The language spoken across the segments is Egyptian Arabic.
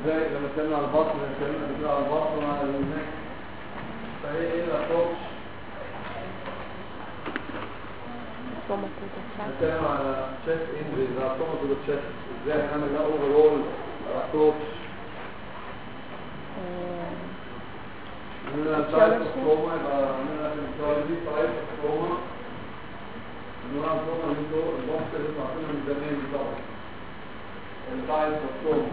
ازاي لما اتكلمنا على البطن لما اتكلمنا قبل كده على البطن وعلى النك فهي ايه الابروتش trauma to the chest نتكلم على chest injuries على trauma to the chest ازاي هنعمل ده overall approach آه، عندنا type of trauma يبقى عندنا في الكاردي type of trauma انواع التروما اللي انتوا البوكس اللي انتوا عارفينها من زمان دي طبعا التايب اوف trauma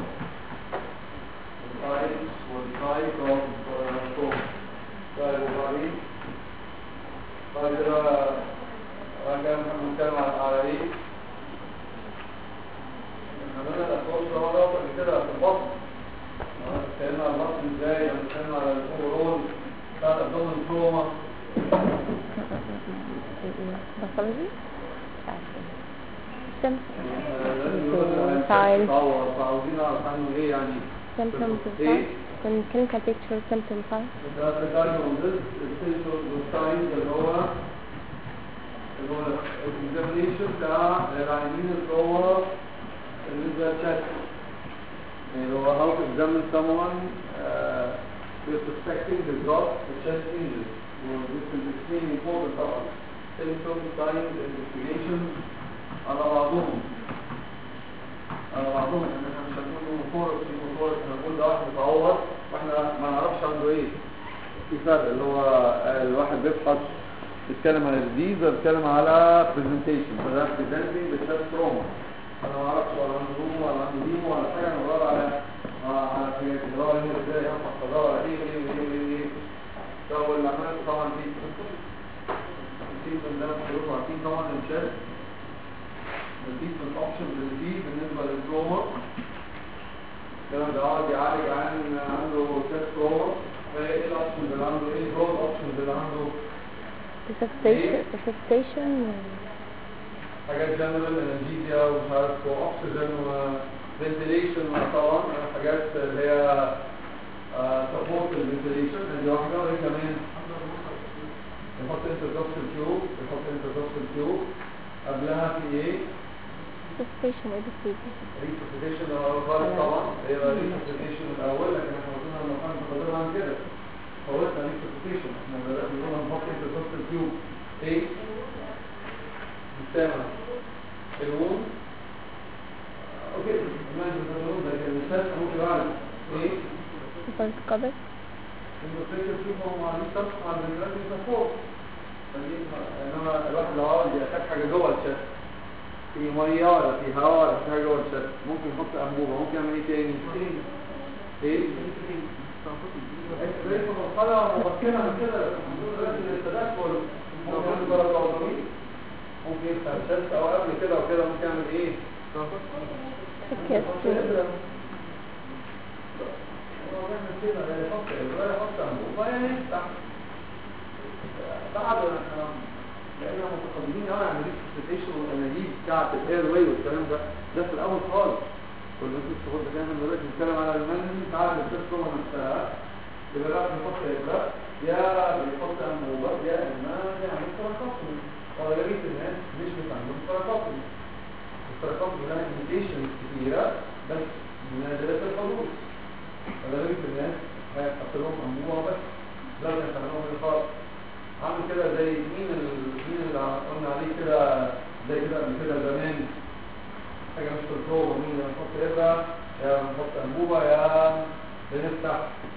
التايب والتايب اوف trauma طيب وبعدين بعد كده راجع بنتكلم على على ايه؟ عملنا الاسواق ده مرة قبل كده في البطن اه، اتكلمنا على البطن ازاي لما اتكلمنا على الاوفرول بتاعت الابدومن تروما pathology symptoms signs signs عاوزين نعرف عنه ايه يعني symptoms of ايه؟ signs and clinical picture symptom signs ده بتاعنا on this essential signs اللي هو اللي هو الاكزامينيشن بتاع العينين الصور اللي ده chest يعني هو how to examine someone uh, with suspecting the got the chest injury well, this is extremely important طبعا symptoms, signs, investigations على بعضهم على بعضهم يعني احنا مش هنقول موتورك في موتورك هنقول ده واحد متعور واحنا ما نعرفش عنده ايه في فرق اللي هو آه، الواحد بيفحص بيتكلم على الديز بيتكلم على برزنتيشن فده بريزنتنج بالشات تروما انا ما اعرفش ولا عنده روم ولا عنده ديمو ولا حاجه انا بدور على آه، على حاجات بدور على هنا ازاي افحص بدور على ايه وايه وايه وايه وايه طب واللي عملته طبعا دي التريتمنت ده كلكم عارفين طبعا الشات التريتمنت اوبشنز اللي فيه بالنسبه للتروما كده بيقعد يعالج عن عنده شات تروما ايه الاوبشنز اللي عنده ايه البرود اوبشنز اللي عنده resuscitation resuscitation حاجات جنرال انرجيزيا ومش عارف واكسجين وفنتيليشن طبعا حاجات اللي هي سبورت الفنتيليشن دي واحده وهي كمان يحط انتركوستال تيوب يحط انتركوستال تيوب قبلها في ايه؟ resuscitation education ريسوسيتيشن غلط طبعا هي ريسوسيتيشن الاول لكن احنا قلنا لما كنا متقدمين عن كده فوتنا ريسوسيتيشن احنا دلوقتي بنقول هنحط انتركوستال تيوب ايه؟ بالسامع الوم اوكي ماشي الوم لكن الاساس ممكن بعد ايه؟ different covers النوتريشن تيوب هو مع السبس مع الفنتيليشن سبورت انما الواحد لو عاوز يحتاج حاجه جوه الشست في ميه ولا في هواء ولا في حاجه جوه الشست ممكن يحط انبوبه ممكن يعمل ايه تاني؟ ايه؟ اكس راي في مرحله مبكره من كده دلوقتي التدخل ممكن يضرب العضوي ممكن يفتح الشست او قبل كده وكده ممكن يعمل ايه؟ Yes. يحط إبرة. هو بيعمل كده لا يحط إبرة، يحط أنبوبة يفتح بعد احنا لقينا متقدمين قوي عن الريسبيتيشن والاناليز بتاعت الاير واي والكلام ده ده في الاول خالص كل الناس بتاخد ده احنا دلوقتي بنتكلم على المانجمنت بتاع السيستم نفسها يبقى بقى بيحط ابره يا بيحط انبوبه يا اما بيعمل تراكوتومي اغلبيه الناس مش بتعمل تراكوتومي التراكوتومي لها انديكيشنز كتيره بس نادره الحدوث اغلبيه الناس هيحط لهم انبوبه بس لازم يعملوها بالخاص عامل كده زي مين ال... مين اللي قلنا عليه كده زي كده قبل كده زمان حاجه مش في البروبه مين اللي نحط ابره يا نحط انبوبه يا بنفتح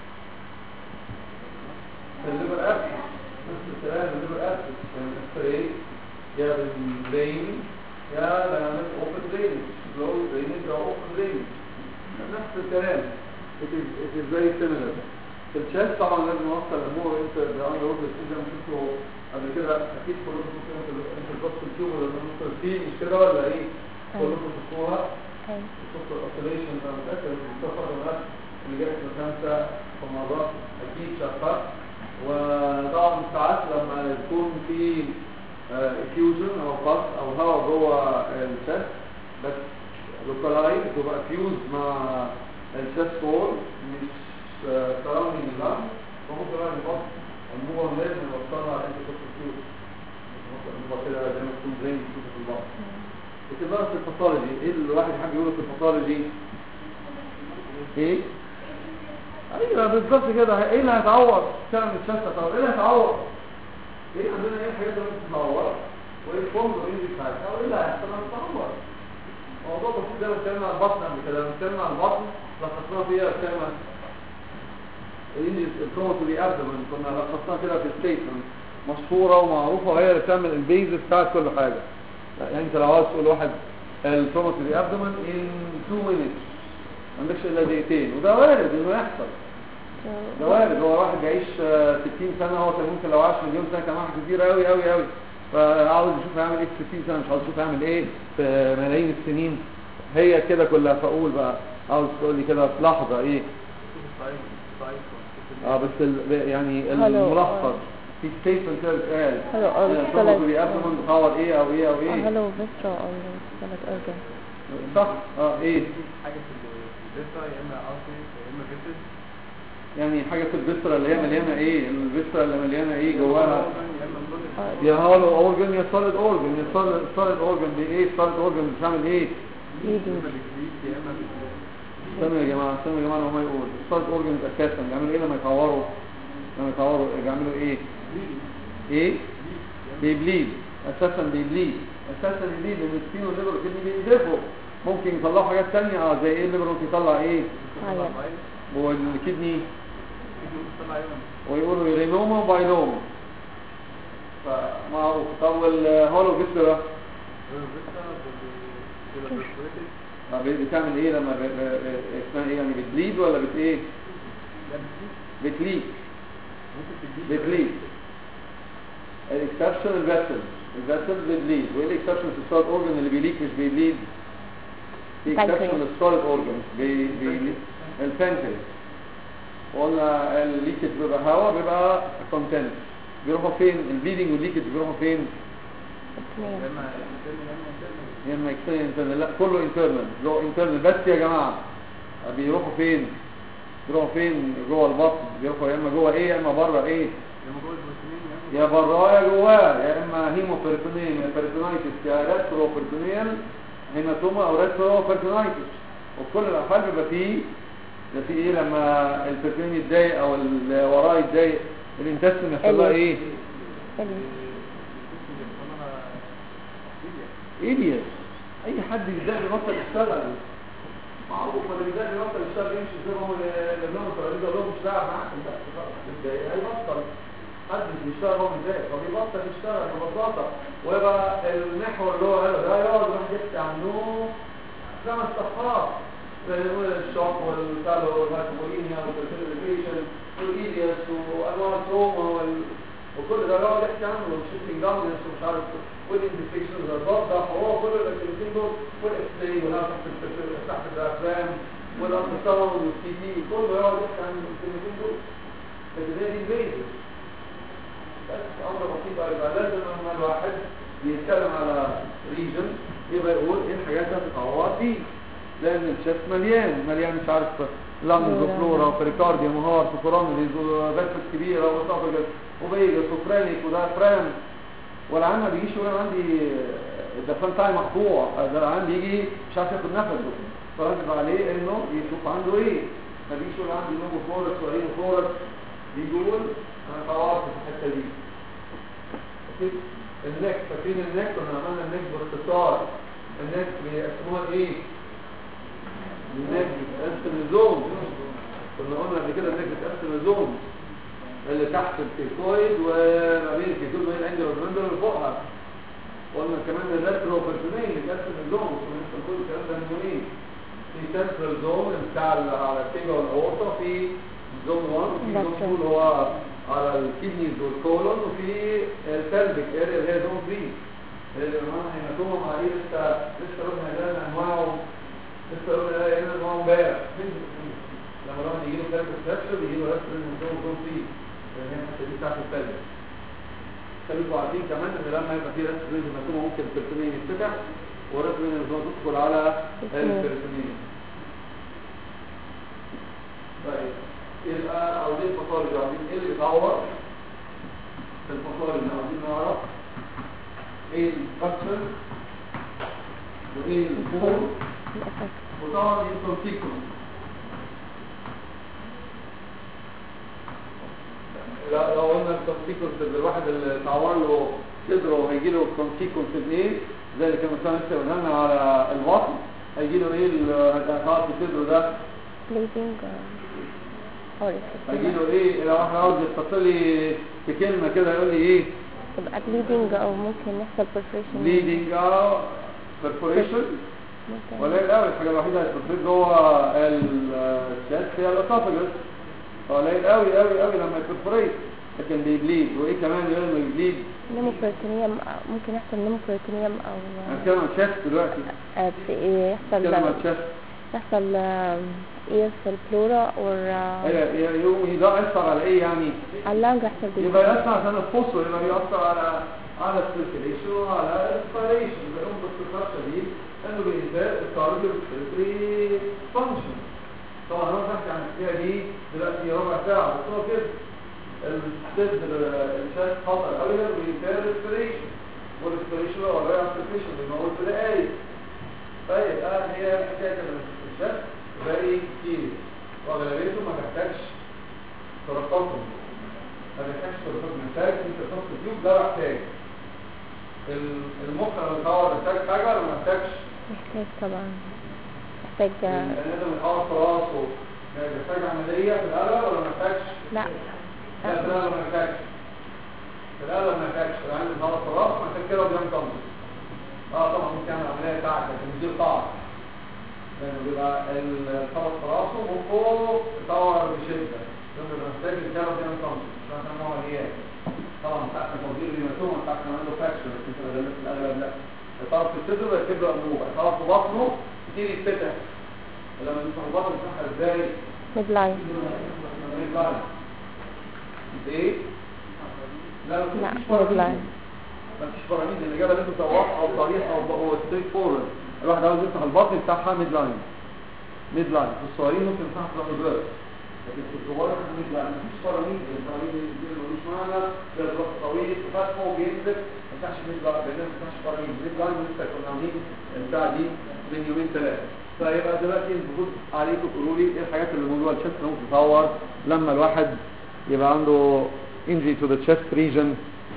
في الليفر ابسس نفس الكلام الليفر ابسس يعني ستريت يا بالبرين يا بنعمل اوبن درينج لو درينج او اوبن درينج نفس الكلام it is it is very similar في الشات طبعا لازم نوصل الامور انت ده روز زي ما شفتوا قبل كده اكيد كلكم شفتوا انت البوكس التيوب ولا النص فيه مش كده ولا ايه؟ كلكم شفتوها Okay. شفتوا الاوبريشن بتاع متاكد السفر والناس اللي جت في خمسه في مرات اكيد شافها وطبعا ساعات لما يكون في افيوجن او قص او هواء جوه الشات بس لوكالايز بتبقى فيوز مع الشات وول مش سراوندينج اللام فممكن بقى نحط النور لازم نوصلها على انت كنت تشوف ممكن كده زي ما تكون زي ما تشوف في البعض لكن بقى في الباثولوجي ايه اللي الواحد حابب يقوله في الباثولوجي ايه ايوه بالظبط كده ايه اللي هيتعور تعمل الشفه طب ايه اللي هيتعور ايه عندنا ايه الحاجات اللي ممكن تتعور وايه الفورم وايه اللي بتاعتها وايه اللي هيحصل لما تتعور موضوع بسيط ده بنتكلم عن البطن قبل كده بنتكلم عن البطن لخصناها فيها كلمه البروموتوري ابدومن كنا لخصناها كده في ستيتمنت مشهوره ومعروفه وهي اللي بتعمل البيز بتاعت كل حاجه يعني انت لو عاوز تقول واحد البروموتوري ابدومن ان 2 minutes ما عندكش الا دقيقتين وده وارد انه يحصل ده وارد هو واحد يعيش آه، 60 سنه هو كان ممكن لو عاش مليون سنه كان واحد كبير قوي قوي قوي فعاوز يشوف هيعمل ايه في 60 سنه مش عاوز يشوف هيعمل ايه في ملايين السنين هي كده كلها فاقول بقى عاوز تقول لي كده في لحظه ايه اه بس ال... يعني Hello. الملخص في ستيتمنت كده بتقال Hello, uh, البروموتوري ابدومن بتعور ايه او ايه او ايه هلو فيسترا او stomach organ صح اه ايه حاجة في الفيسرا يا إما أرتري يا إما فيسز يعني حاجه في الفيسترا اللي هي مليانه ايه الفيسترا اللي مليانه ايه جواها يا إما بلوك آه، يا هالو اورجن يا سوليد اورجن يا سوليد اورجن دي ايه سوليد اورجن بتعمل ايه ايدي يا إما بكريت يا إما بكريت استنوا يا جماعه استنوا يا جماعه لما يقول السوليد اورجن اساسا بيعملوا ايه لما يتعوروا لما يتعوروا بيعملوا ايه ايه بيبليد اساسا بيبليد اساسا بيبليد لان السين والليبر والكدني بينزفوا ممكن يطلعوا حاجات تانية اه زي ايه الليبر ممكن يطلع ايه عيان والكدني ويقولوا يرينوما وباينوما فمعروف طب والهولو فيسترا آه، بي- بتعمل ايه لما ب- ب- ب- اسمها ايه يعني بتبليد ولا بت ايه بتليك بتليد الاكسبشن الفاسل الفاسل بتليد وايه الاكسبشن في السوليد اورجن اللي بيليك مش بيبليد في اكسبشن Pancreas. للسوليد اورجن بي بي البانكرياس قلنا الليكج بيبقى هواء بيبقى كونتنت بيروحوا فين البليدنج والليكج بيروحوا فين اثنين يا اما اكسترنال انترنال لا كله انترنال جو انترنال بس يا جماعه بيروحوا فين بيروحوا فين جوه البطن بيروحوا يا اما جوه ايه يا اما بره ايه يا براه يا جواه يا اما هيموبيرتونيم يا بيرتونايتس يا ريترو بيرتونيال هيماتوما او ريترو بيرتونايتس وفي كل الاحوال بيبقى فيه ده فيه ايه لما البيرتونيم يتضايق او اللي وراه يتضايق الانتستين يحصل لها ايه ثانية ايديس اي حد يبدا يبطل يشتغل معروف اللي بيبدا يبطل يشتغل يمشي زي ما هو اللي لهم الترابيزه لهم مش لاعب معاك انت ازاي هيبطل حد بيشتغل هو متضايق فبيبطل يشتغل ببساطه ويبقى المحور اللي هو قاله ده يقعد يروح يحكي عنه خمس صفحات زي ما يقول الشوك والكالو والهايبوكولينيا والفيرتيليفيشن والايديس وانواع التروما وال وكل ده يقعد يحكي عنه والشيفتنج داونس ومش عارف والانديكيشن والوضع هو كل الاكتيفيتين دول والاكسبلاي ولا تحت ال- تحت الافلام والانتصار والسي دي كله يقعد يحكي عن الاكتيفيتين دول لكن هي دي البيزس بس امر بسيط بقى يبقى لازم لما الواحد بيتكلم على ريجن يبقى يقول ايه الحاجات اللي هتتعوض دي لان الشيست مليان مليان مش عارف لانز وفلورا وبريكارديوم وهارت وكورونريز وفاسس كبيره واسوفاجس وبيجس وفرانيك ودايفرام والعيان ما بيجيش يقول انا عندي الدفان بتاعي مقطوع ده العيان بيجي مش عارف ياخد نفسه فواجب عليه انه يشوف عنده ايه ما بيجيش يقول عندي نوبو فورس وعين فورس بيقول انا طورت في الحته دي أوكي؟ النك فاكرين النك كنا عملنا النك باختصار النك بيقسموها ايه؟ النك بتقسم لزوم كنا قلنا قبل كده النك بتقسم لزوم اللي تحت الكيكويد وما بين الكيكويد وما بين الانجل والمندل اللي فوقها قلنا كمان الريترو بيرسونين اللي بتقسم الزوم كنا لسه كل الكلام ده من يومين في سنترال زون بتاع ال- على الكيبه والاورطه في زون 1 وفي زون 2 اللي هو على الكيدنيز والكولون وفي البلفيك اريا اللي هي زون 3 اللي معانا هيماتوما مع ايه لسه لسه قلنا ده انواعه لسه قلنا ده ايه انواعه امبارح لما الواحد يجي له كارت ستراكشر يجي له رسم من زون زون 3 لان هي الحته دي بتاعت البلفيك خليكم عارفين كمان ان لما يبقى في رسم من هيماتوما ممكن البرتونين يتفتح ورسم من الزون تدخل على البرتونين طيب يبقى عاوزين مصاري عاوزين ايه اللي بيتعور في المصاري اللي عاوزين نعرف ايه الفاكتور وايه الفور الأساس وطبعا الكونسيكونس لا- لو قلنا الكونسيكونسز الواحد اللي اتعور له صدره هيجي له كونسيكونسز ايه زي اللي كان مثلا لسه قلنا لنا على البطن هيجي له ايه الهيقعد في صدره ده bleeding or هيجي له ايه لو واحد عاوز يختصر لي في كلمه كده يقول لي ايه تبقى bleeding او ممكن يحصل perforation bleeding اه perforation ممكن ولا الاول الحاجه الوحيده اللي بتفرق جوه الشات هي الاسوفاجس قليل قوي قوي قوي لما يبرفوريت لكن بيبليد وايه كمان يقول لما يبليد نيموبروتينيوم ممكن يحصل نيموبروتينيوم او هنتكلم عن الشات دلوقتي آه، في إيه يحصل هنتكلم عن الشات يحصل آه، ايه في البلورا or هي يوم ده يأثر على ايه يعني على اللنج يحصل يبقى يأثر عشان الفوسفور يبقى يأثر على على السيركيليشن وعلى الانسبيريشن بيقوم بالسكرشة دي انه بينزل التارجت الفلتري فانكشن طبعا انا بحكي عن الحكايه دي دلوقتي ربع ساعه بس هو كده الصدر الشات خطر قوي بينزل الريسبيريشن والريسبيريشن هو الرئه السيركيليشن بيموت في دقايق طيب الان هي حكايه الشات فيري كتير واغلبيته ما تحتاجش ترقصهم ما بيحتاجش ترقصهم محتاج انت تحط تيوب ده محتاج ال- المخ لما يتعور محتاج حاجه ولا ما محتاجش؟ محتاج طبعا محتاج آه، لازم يتعور في راسه محتاج عمليه في القلب ولا ما محتاجش؟ لا لا في القلب ما محتاجش في القلب ما محتاجش العين يتعور في راسه محتاج كده وبيعمل تنظيف اه طبعا ممكن يعمل عمليه بتاعك لكن مش دي القاعده لانه بيبقى الطبق في راسه وفوق يتطور بشده لانه بيبقى محتاج الكلام يعمل تنظيف عشان كان نوع عمليات طبعا ساعة توزيع الهيماتوما ساعة كان عنده فاكشن بس انت غالبا في الاغلب لا الطرف في الصدر ويكتب له انبوبه الطرف في بطنه يبتدي يتفتح لما يفتح البطن يفتحها ازاي؟ ميد لاين ميد لاين ايه؟ لا لا مفيش ميد فراميد لاين مفيش فراميد الاجابه اللي انتوا واضحه او صريحه او هو ستريت فورورد الواحد عاوز يفتح البطن يفتحها ميد لاين ميد لاين في الصغيرين ممكن يفتحها في الريفرس لكن في الكبار ميد لاين مفيش فراميد الفراميد دي ملوش معنى ده الضغط طويل فتحه وبينزل ما يفتحش ميد لاين لان ما يفتحش فراميد ميد لاين لسه كنا عاملين البتاع دي من يومين ثلاثه فيبقى دلوقتي المفروض عليكم تقولوا لي ايه الحاجات اللي موجوده الشست ممكن تتطور لما الواحد يبقى عنده injury to the chest region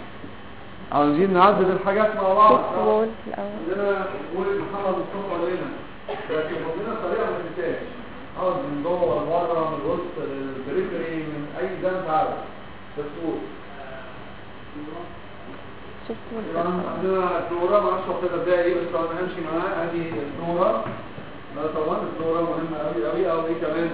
عاوزين نعدد الحاجات مع بعض فيكس وول الاول عندنا ولد محمد مصطفى علينا لكن فضلنا طريقه ما تنساش عاوز من جوه لبره من الوسط للبريفري من اي جنب عاوز بس قول شفت يبقى عندنا الفلورا ما اعرفش واخدها ازاي ايه بس انا همشي معاه ادي الفلورا لا طبعا الفلورا مهمه قوي قوي او ايه كمان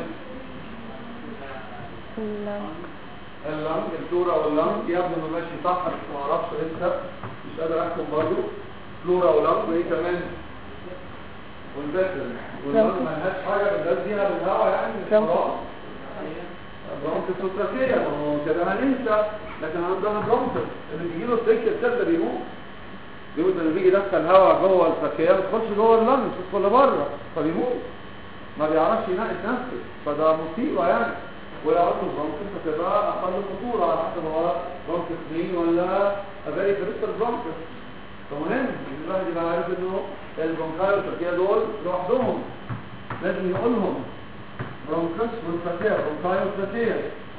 اللنج اللنج الفلورا واللنج يبدو انه ماشي صح بس ما اعرفش لسه مش قادر احكم برضه فلورا ولنج وايه كمان والباتل واللنج برونكس. ملهاش حاجه بنغذيها بالهواء يعني مش برونكس. خلاص برونكس وتراكيه ما هو كده هننسى لكن عندنا برونكس اللي بيجي له تريك الكبده بيموت بيقول لما بيجي يدخل هواء جوه التراكيه ما تخش جوه اللنج تدخل لبره فبيموت ما بيعرفش ينقي نفسه فده مصيبه يعني ولو عنده برونكس هتبقى اقل خطوره على حسب هو برونكس مين ولا اباري فريستال برونكس فمهم ان الواحد يبقى عارف انه البرونكاي والتركيه دول لوحدهم لازم يقولهم برونكس والتركيه برونكاي والتركيه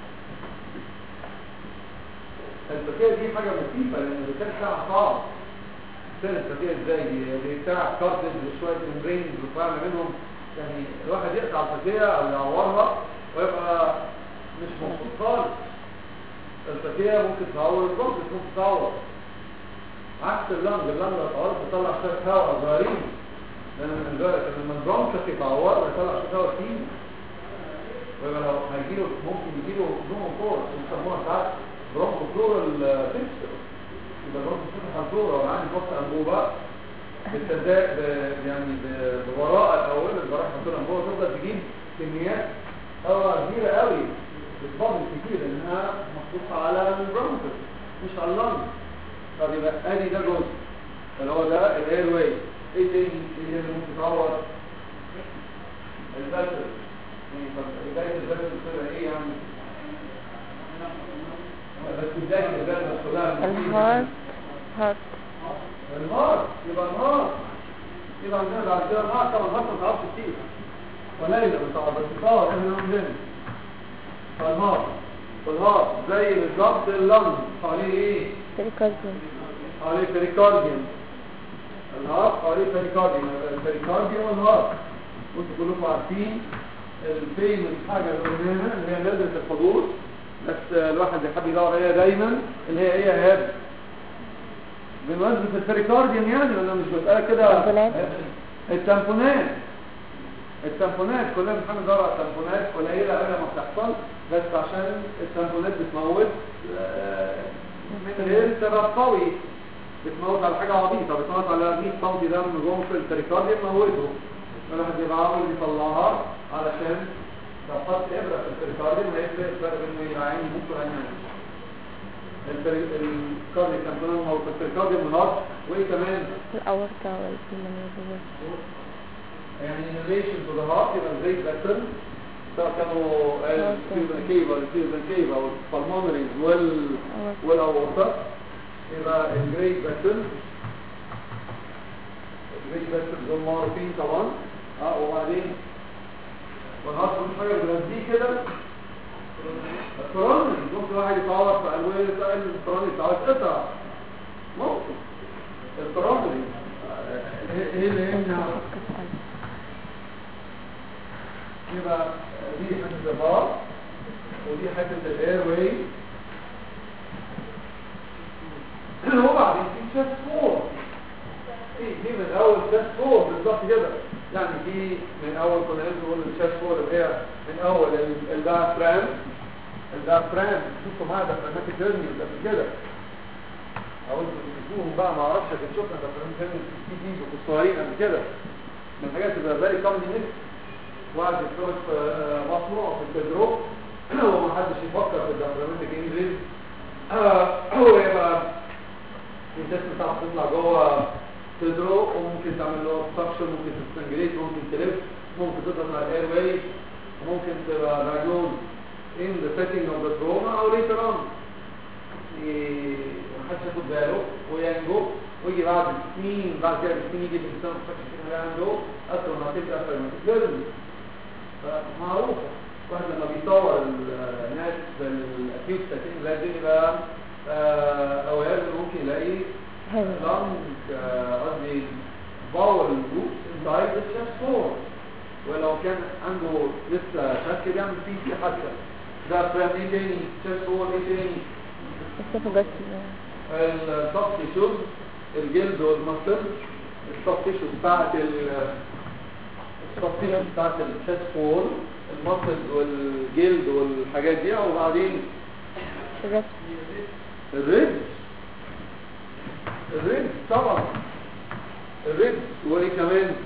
التركيه دي حاجه مخيفه لان الانسان بتاعها صعب الانسان التركيه ازاي دي دي بتاع كارتج وشويه ممبرين وفعل منهم يعني الواحد يقطع التركيه او يعورها ويبقى مش مبسوط خالص التركيه ممكن تعور البرونكس ممكن تعور عكس اللنج اللنج لو اتعورت بتطلع شويه هواء صغيرين لان من ذلك لما البرونكس يتعور بيطلع شويه هواء كتير ويبقى لو هيجيله ممكن يجيله نوم فور بيسموها ساعات برونكو فلورال فيكسر يبقى برونكو فلورال فلورا وعندي فوق انبوبه بالتداء ب- يعني ب- بوراء الاول الجراح بتقول انبوبه تفضل تجيب كميات هواء كبيره قوي بتفضل كتير لانها مخصوصه على البرونكس مش على اللنج طب يبقى ادي ده جزء اللي هو ده الاير واي ايه تاني ايه اللي ممكن يتعور الباتر يعني طب بدايه الباتر بتبقى ايه يعني بس بدايه الباتر كلها الهارت هارت النار يبقى النار يبقى عندنا بعد كده النار طبعا النار ما تعرفش كتير قليلة بتعرف بس تطور احنا عندنا فالنار والهارت زي بالظبط اللنج حواليه ايه بريكارديوم حواليه بريكارديوم الهارت حواليه بريكارديوم يبقى البريكارديوم والهارت وانتوا كلكم عارفين الفيمس حاجه اللي قلناها اللي هي نادره الحدوث بس الواحد بيحب يدور عليها دايما اللي هي ايه يا هاب بمناسبه البريكارديوم يعني ولا مش بسألك كده التامبونات. التامبونات التامبونات كلنا بنحب ندور على التامبونات قليله قوي لما بتحصل بس عشان التامبونات بتموت آه، من غير سبب قوي بتموت على حاجه عبيطه بتموت على 100 سم دم جوه في البريكارديوم موته الواحد يبقى عاوز يطلعها علشان لو حط ابره في البريكارديوم هيفرق الفرق بين العين يموت والعين ما يموتش الكارديو تامبونات موت البريكارديوم والهارت وايه كمان الأورطة والبلمونية يعني innovation to the heart يبقى زي باترن سواء كانوا الفيوزن كيفا الفيوزن كيفا والبلمونريز وال والاورطة يبقى الجريت باترن الجريت باترن دول معروفين طبعا اه وبعدين والهارت مش حاجه بتغذيه كده الكورونري ممكن واحد يتعور في الوان يسأل الكورونري بتاعه يتقطع ممكن الكورونري آه، ايه اللي يمنع يبقى دي حته البار ودي حته الاير واي وبعدين في شاست فور في دي من اول شاست فور بالظبط كده يعني دي من اول كنا نقول الشاست فور اللي هي من اول الدافرام الدافرام شفتوا معايا دافرامات الجيرني قبل كده عاوز تشوفوهم بقى ما اعرفش كنت شفنا دافرامات الجيرني في دي في الصغيرين قبل كده من الحاجات اللي زي كومدي نفس واحد يتفرج في مصنوع في التجربة ومحدش يفكر في الدبلوماتيك انجليز هو يبقى الجسم بتاعك تطلع جوه صدره وممكن تعمل له obstruction ممكن تستنجليت ممكن تلف ممكن تضغط على الاير واي ممكن تبقى diagnosed in the setting of the trauma او later on ي- محدش ياخد باله وينجو ويجي بعد سنين بعد كده بسنين يجي الانسان مفكر كده عنده اصلا ما تبقى فيرماتيك معروفة واحد لما بيطور الناس بالاكيوت ساتين لازم يبقى اوير ممكن يلاقي لانج قصدي باول جروبس انسايد الشاست فور ولو كان عنده لسه شك بيعمل فيه في حادثة ده فرام ايه تاني شاست فور ايه تاني السيفوجاس السوفت تيشوز الجلد والمصل السوفت تيشوز بتاعت ال السوفت تيشوز بتاعت الشاست فور المصل والجلد والحاجات دي وبعدين الربس الرجل الرجل طبعا الرجل وايه كمان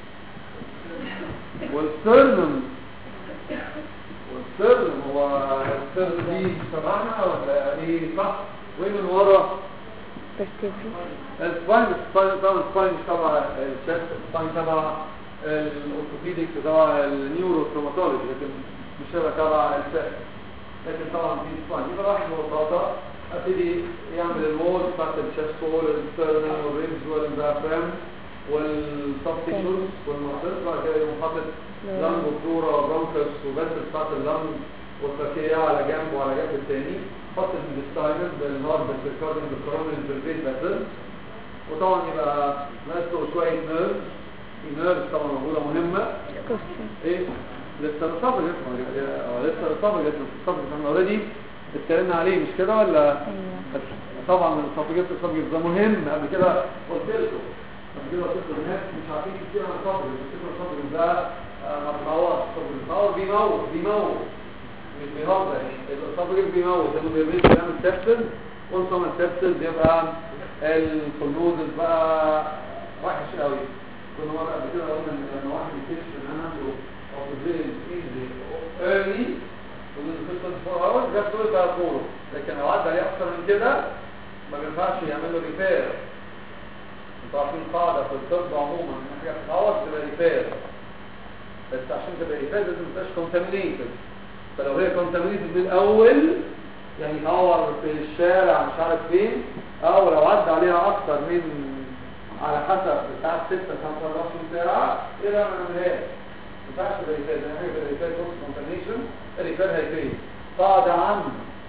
والسترنم والسترنم هو السترنم دي سمعنا ولا ايه صح وايه من ورا برتيفي السباين السباين طبعا السباين مش تبع الشست السباين تبع الاورثوبيديك تبع النيورو تروماتولوجي لكن مش هيبقى تبع الشست لكن طبعا في سباين يبقى الواحد ببساطه ابتدي يعمل المول بتاعت الشست وول السترنم والريبز والدافرام والسوفت تيشوز والمصل بعد كده يقوم حاطط لانج وفلورا وبرونكس وبس بتاعت اللانج والتركية على جنب وعلى جنب الثاني حط الستاينر بالهارد بالكاردين بالكورونال بالبيت باتل وطبعا يبقى ناقص له شويه نيرف في نيرف طبعا موجوده مهمه كوستي ايه لسه الصبر لسه الصبر لسه الصبر احنا اوريدي اتكلمنا عليه مش كده ولا ايوه بس طبعا الصبر الصبر ده مهم قبل كده قلت لكم قبل كده قلت لكم الناس مش عارفين كتير عن الصبر بس الصبر ده آه، ما بتعوضش الصبر الصبر بيموت بيموت مش بيهزر الصبر بيموت لانه بيعمل بيعمل سبسل وانت من السبسل بيبقى الكلوزز بقى وحش قوي كنا مره قبل كده قلنا ان لما واحد يكتشف ان انا عنده اوبزيل ايزي ايرلي ومن 24 اورز ده كله بقى كوره لكن لو عدى عليه اكتر من كده ما بينفعش يعمل له ريبير انتوا عارفين قاعده في الطب عموما ان حاجه بتتعوض تبقى ريبير بس عشان تبقى ريبير لازم ما تبقاش كونتامينيتد فلو هي كونتامينيتد من الاول يعني يدور في الشارع مش عارف فين او لو عدى عليها اكتر من على حسب بتاع 6 25 ساعه ايه ده ما نعملهاش ما ينفعش تبقى ريبير ده حاجه تبقى ريبير بوست كونتامينيشن الريبير هيفيد قاعده عامه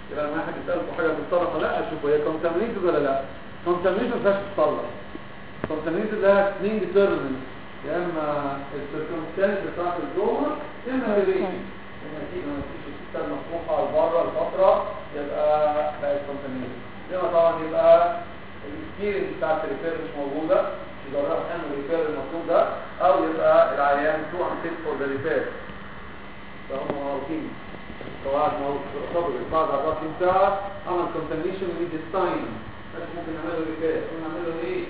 يبقى لما واحد يسالكم حاجه تتصلح ولا لا شوفوا هي كونتامينيتد ولا لا كونتامينيتد ما فيهاش تتصلح كونتامينيتد لها اثنين ديترمنت يا اما السيركمستانس بتاعت الجوه يا اما الريليشن لما تيجي لما تيجي السيستم مفتوحه لبره لفتره يبقى بقت كونتامينيتد لما طبعا يبقى الاكسبيرينس بتاعت الريبير مش موجوده يبقى راح يعمل الريبير المطلوب ده او يبقى العيان تو ان فيت فور ذا ريبير فهم معروفين قواعد معروفه بعد 24 ساعه عمل كونتامينيشن ويد ستاين بس ممكن نعمله ريبير ممكن نعمله ايه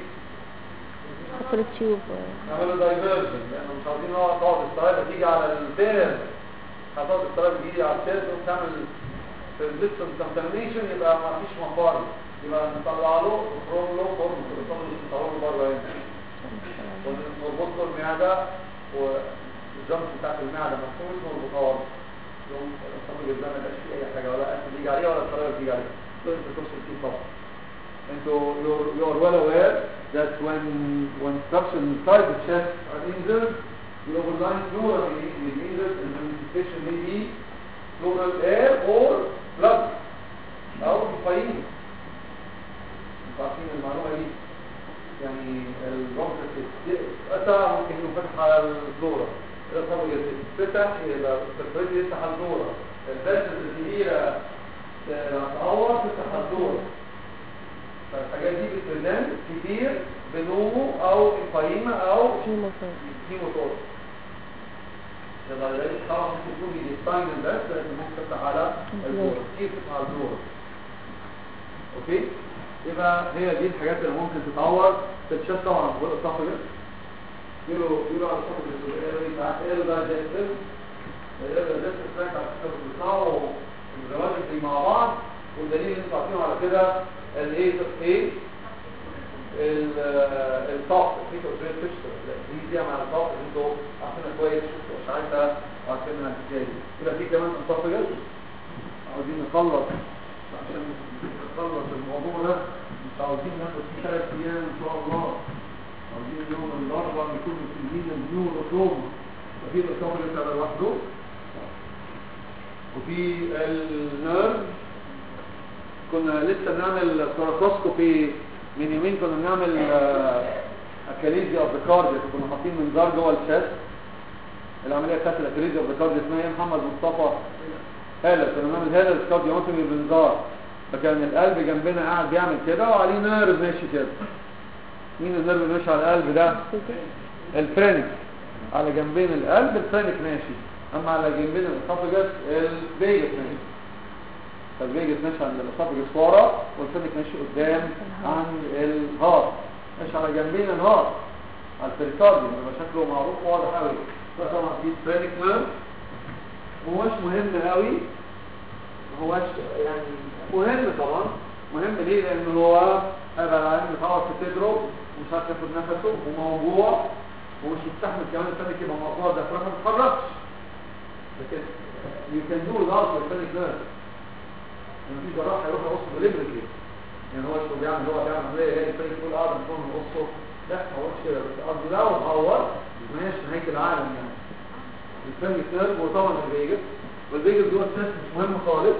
حط له تيوب نعمله دايفرجن لانه مش عاوزين نقعد تقعد السلايد تيجي على الفير هتقعد السلايد تيجي على الفير وتعمل resistance contamination يبقى ما فيش مفر يبقى نطلع له نخرج له فورم نطلع له بره هنا ونربط له المعده والجنس بتاعت المعده مفتوح ونربطها له يوم الصبر جدا ما يبقاش فيه اي حاجه ولا اكل بيجي عليه ولا السلايد بيجي عليه لازم تكسر فيه طبعا انتوا you're, you're well aware that when when structures inside the chest are injured, the overlying flora may be injured and the manifestation may be pleural air or blood او فاين انتوا عارفين المعلومه دي يعني البرونكس اتى ممكن يكون فتح على الفلورا اذا طبعا يتفتح يبقى السرفيس يفتح على الفلورا الفاسد الكبيره تعور تفتح على الفلورا فالحاجات دي بتبان كتير بنومو او انفايما او هيموفيل هيموتور يبقى ده طبعا ممكن يكون بيديستاين بس لكن ممكن تفتح على الدور كيف تفتح على الدور اوكي يبقى هي دي الحاجات اللي ممكن تتعور تتشاف طبعا فوق الصف ده يقولوا يقولوا على الصف ده بتاع ايه ده جاستر ايه ده جاستر تراك على الصف بتاعه الزواج دي مع بعض والدليل اللي انتوا عارفينه على كده الايه ايه الطاق الفيتو بريد فيشتر دي دي مع الطاق اللي انتوا عارفينها كويس شفتوا اشعاعاتها وعارفينها ازاي يبقى في كمان اسوفجس عاوزين نخلص عشان نخلص الموضوع ده مش عاوزين ناخد فيه ثلاث ايام ان شاء الله عاوزين يوم الاربعاء نكون مسلمين النيورو روما ففي الاسوفجس على لوحده وفي النيرف كنا لسه بنعمل كوراكوسكوبي من يومين كنا بنعمل اكاليزيا اوف ذا كارديا كنا حاطين منظار جوه الشاست العمليه بتاعت الاكاليزيا اوف ذا كارديا اسمها ايه محمد مصطفى هاله كنا بنعمل هاله الكارديومتري بمنظار فكان القلب جنبنا قاعد بيعمل كده وعليه نيرف ماشي كده مين النيرف اللي ماشي على القلب ده الفرينك على جنبين القلب الفرينك ماشي اما على جنبين الاسوفجس الفيجس ماشي فالفيجس ماشي عند الاسوفجس ورا والفرينك ماشي قدام عند الهارت ماشي على جنبين الهارت على البريكارديوم يبقى شكله معروف واضح قوي طبعا في فرينك نيرف هوش مهم قوي هوش يعني مهم طبعا مهم ليه لان هو هيبقى العيان متعور في صدره ومش عارف ياخد نفسه وموجوع ومش مستحمل كمان الفرينك يبقى مقطوع ده فما تتحركش لكن you can do without the panic nerve لما في جراح هيروح يقص deliberately يعني هو شو بيعمل هو بيعمل عمليه هي الفريق يقول اه بنكون نقصه لا هو مش كده بس قصدي لو اتعور ماشي نهايه العالم يعني الفريق نيرف وطبعا الفيجس والفيجس جوه الشست مش مهم خالص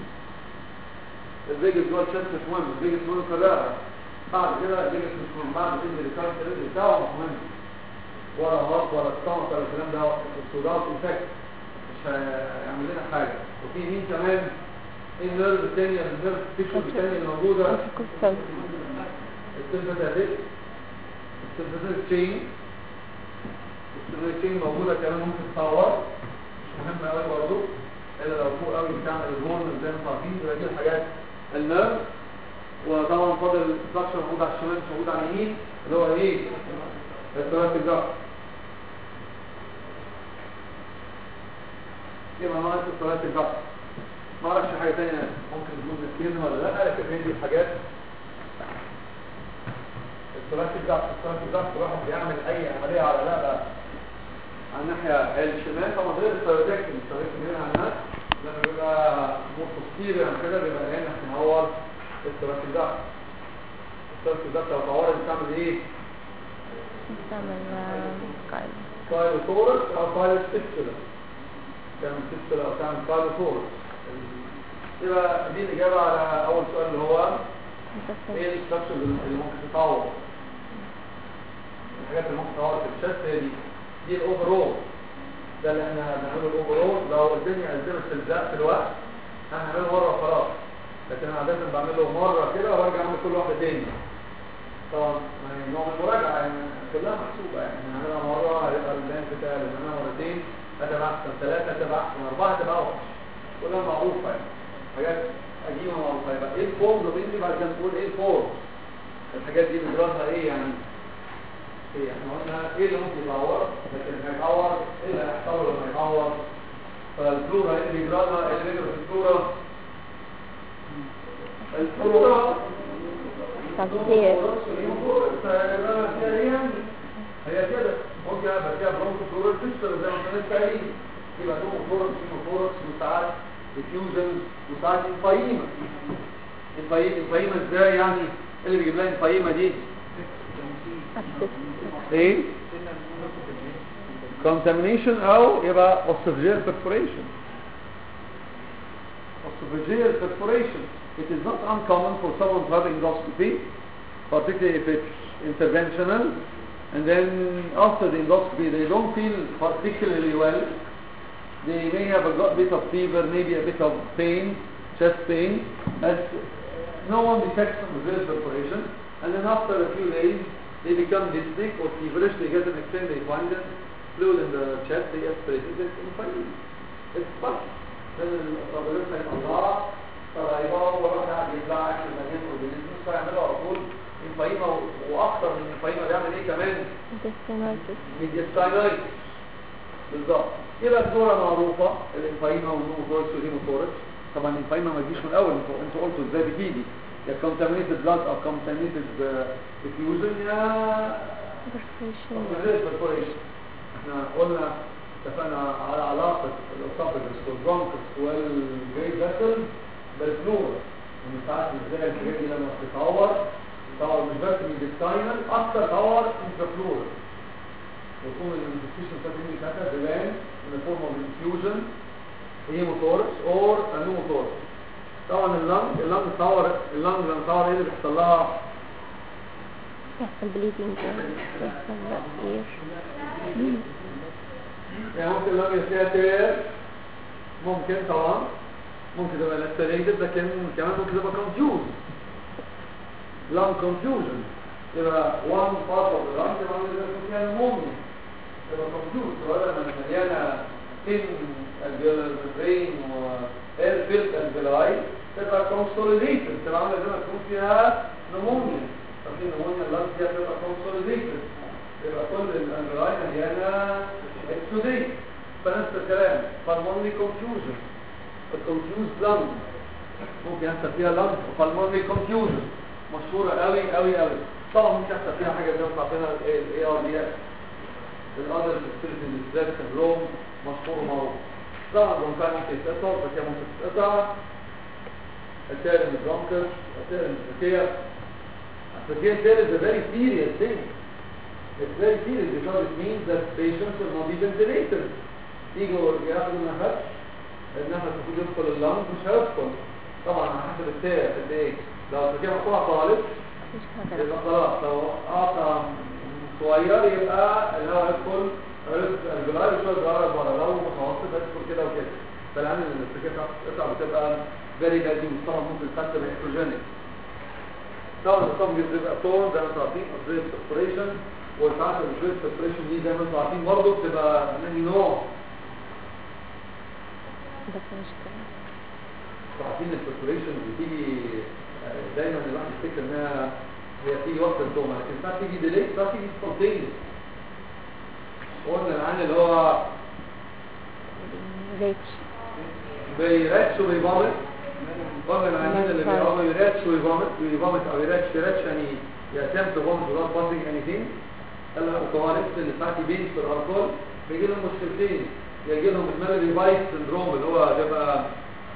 الفيجس جوه الشست مش مهم الفيجس مهم في الرقبه بعد كده الفيجس مش مهم بعد كده الريكارد بتاعه مش مهم ولا هارت ولا ستامك ولا الكلام ده السوداء انفكت مش هيعمل لنا حاجة وفي مين كمان ايه النيرف الثانية النيرف تيشو الثانية اللي موجودة كوستال السيمباتيك السيمباتيك تشين السيمباتيك تشين موجودة كمان ممكن تتطور مش مهم قوي برضه الا لو فوق قوي بتعمل الهورن زي ما انتوا عارفين يبقى دي الحاجات النيرف وطبعا فاضل الستراكشر موجود على الشمال مش موجود على اليمين اللي هو ايه؟ الثلاث الجرح يبقى ناقص الصلاة الجبر ما اعرفش حاجة تانية ممكن تكون نسينها ولا لا لكن هي دي الحاجات الصلاة الجبر الصلاة الجبر الواحد بيعمل أي عملية على رقبة على الناحية الشمال طبعا غير السيروتكتومي السيروتكتومي هنا عندنا لما بيبقى متصير يعني كده بيبقى هنا تنور الصلاة الجبر الصلاة الجبر لو طورت بتعمل ايه؟ بتعمل قاعدة سايروتورس أو سايروستيكتولا تعمل سيستولا او تعمل كارديوفورس يبقى دي الاجابه على اول سؤال اللي هو مكسر ايه الاستراكشر اللي ممكن تتعوض الحاجات اللي ممكن تتعوض في الشست هي دي دي الاوفرول ده اللي احنا بنعمله الاوفرول لو الدنيا ازمت في الزق في الوقت هنعمله مره وخلاص لكن انا عاده بعمله مره كده وارجع اعمل كل واحده تاني طبعا يعني نوع من المراجعه يعني كلها محسوبه يعني نعملها مره هيبقى البنك بتاع اللي بنعملها مرتين هتبقى احسن ثلاثه هتبقى احسن اربعه هتبقى اوحش كلها معروفه يعني حاجات قديمه معروفه يبقى ايه الفورم طب انت بعد كده نقول ايه الفورم الحاجات دي بندرسها ايه يعني ايه احنا قلنا ايه اللي ممكن يتعور لكن هيتعور ايه اللي هيحصل له لما يتعور فالفلورا ايه اللي بيجرالها ايه اللي بيجرى في الفلورا الفلورا تغذية هي كده ممكن ابقى فيها برونكو فلورال تشتغل زي ما كنا لسه قايلين يبقى دوم فلورال فلورال وساعات ديفيوجن وساعات انفايمه انفايمه انفايمه ازاي يعني إيه اللي بيجيب لها انفايمه دي أبسط ايه contamination او يبقى esophageal perforation esophageal perforation it is not uncommon for someone to have endoscopy particularly if it's interventional and then after the endoscopy they don't feel particularly well they may have a got- bit of fever maybe a bit of pain chest pain as no one detects esophageal perforation and then after a few days they become dyspneic or feverish they get an x-ray they find that fluid in the chest they aspirate it it's inflamed it's fun then الصدرات هيطلعها فهيبقى هو راح قاعد يبلع اكل مليان اورجانيزم فيعملوا على طول انفايما واكتر من انفايما بيعمل ايه كمان intestinitis ميديستاينايتس بالظبط يبقى الدوره معروفه الانفايما والنوموثوركس والهيموثوركس طبعا الانفايما ما تجيش من الاول انتوا انتوا قلتوا ازاي بتيجي يا contaminated blood او contaminated uh, diffusion يا perforation غير perforation احنا قلنا اتفقنا على علاقة الاسوفاجس والبرونكس والجريد فيسل بالفلور ان ساعات ازاي الحاجات دي لما بتتعور بتتعور مش بس من الديستاينال اكتر تعور انترفلور يكون الانفكشن بتاعت بتاعتها زمان in the form of infusion هيموثوركس اور pneumothorax طبعا اللنج اللنج تعور اللنج لما تعور ايه اللي بيحصل لها يحصل bleeding يحصل ear يعني ممكن لم يسيطر ممكن طبعا ممكن تبقى lacerated لكن كمان ممكن تبقى confused lung confusion يبقى one part of the lung تبقى ممكن فيها pneumonia تبقى confused ولا من مليانة thin alveolar membrane و air filled alveoli تبقى consolidated تبقى عاملة زي ما تكون فيها pneumonia ففي pneumonia اللنج فيها تبقى consolidated يبقى كل الانجلاي مليانه اكسوديت فنفس الكلام pulmonary confusion الكونفيوز لانج ممكن يحصل فيها لانج pulmonary confusion مشهوره قوي قوي قوي طبعا ممكن يحصل فيها حاجه زي ما عارفينها الاي ار دي اس الاذر سبيريتي ديستريس سندروم مشهور ومعروف طبعا البرونكاي ممكن يتقطع البكيه ممكن تتقطع التالي من البرونكس التالي من البكيه البكيه التالي is a very serious thing It's very serious because it means that patients will not be ventilated. يجوا ياخدوا نفس النفس المفروض يدخل اللنج مش هيدخل طبعا على حسب السعر قد ايه لو التركيبه مفتوحه خالص مش هقدر يبقى خلاص لو قطع صغير يبقى الهواء يدخل رزق الجلال شويه صغيره بره لو متوسط يدخل كده وكده فالعين التركيبه بتاعته بتبقى فيري بادي طبعا ممكن تحسب اكتروجينيك طبعا الطعم بيبقى طول زي ما انتم عارفين ابريد سبريشن وساعات الابريد سبريشن دي زي ما انتم عارفين برضه بتبقى من نوع بس مش كده انتوا عارفين السبريشن بتيجي آه، دايما الواحد يفتكر انها هي تيجي وقت التومه لكن ساعات تيجي ديلي ساعات تيجي سبونتينيوس قلنا العين اللي هو ريتش بيراتش وبيفامت قلنا العيانين اللي بيقعدوا يراتش ويفامت ويفامت او يراتش يراتش يعني يتم to vomit without passing anything قال لك كوارث اللي ساعات يبين في الارقام بيجي لهم مشكلتين يجي لهم المالري بايت سندروم اللي هو بيبقى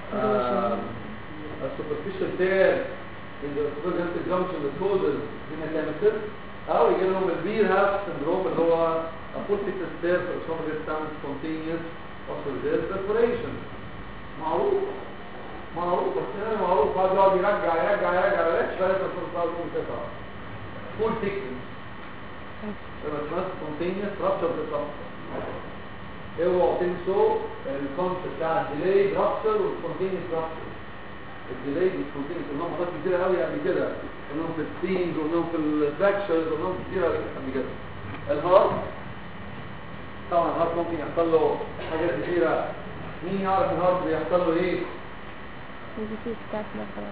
superficial tear in the esophageal junction that causes hematemesis او يجي لهم البير هاف سندروم اللي هو apotheosis tear في esophageal sound spontaneous esophageal perforation معروف معروف بس انا معروف هذا يقعد يرجع يرجع يرجع يرجع شويه في الفرصه تقوم تقطع فول تكنس يبقى اسمها سبونتينيوس رابشر بالظبط اوعوا تنسوا الكونسيبت بتاع الديلي رابشر والسبونتينيوس رابشر الديلي والسبونتينيوس قلناهم مرات كتير قوي قبل كده قلناهم في السينز قلناهم في الفراكشرز قلناهم كتير قوي قبل كده الهارت طبعا الهارت ممكن يحصل له حاجات كتيره مين يعرف الهارت بيحصل له ايه يجي فيه ستاف مثلا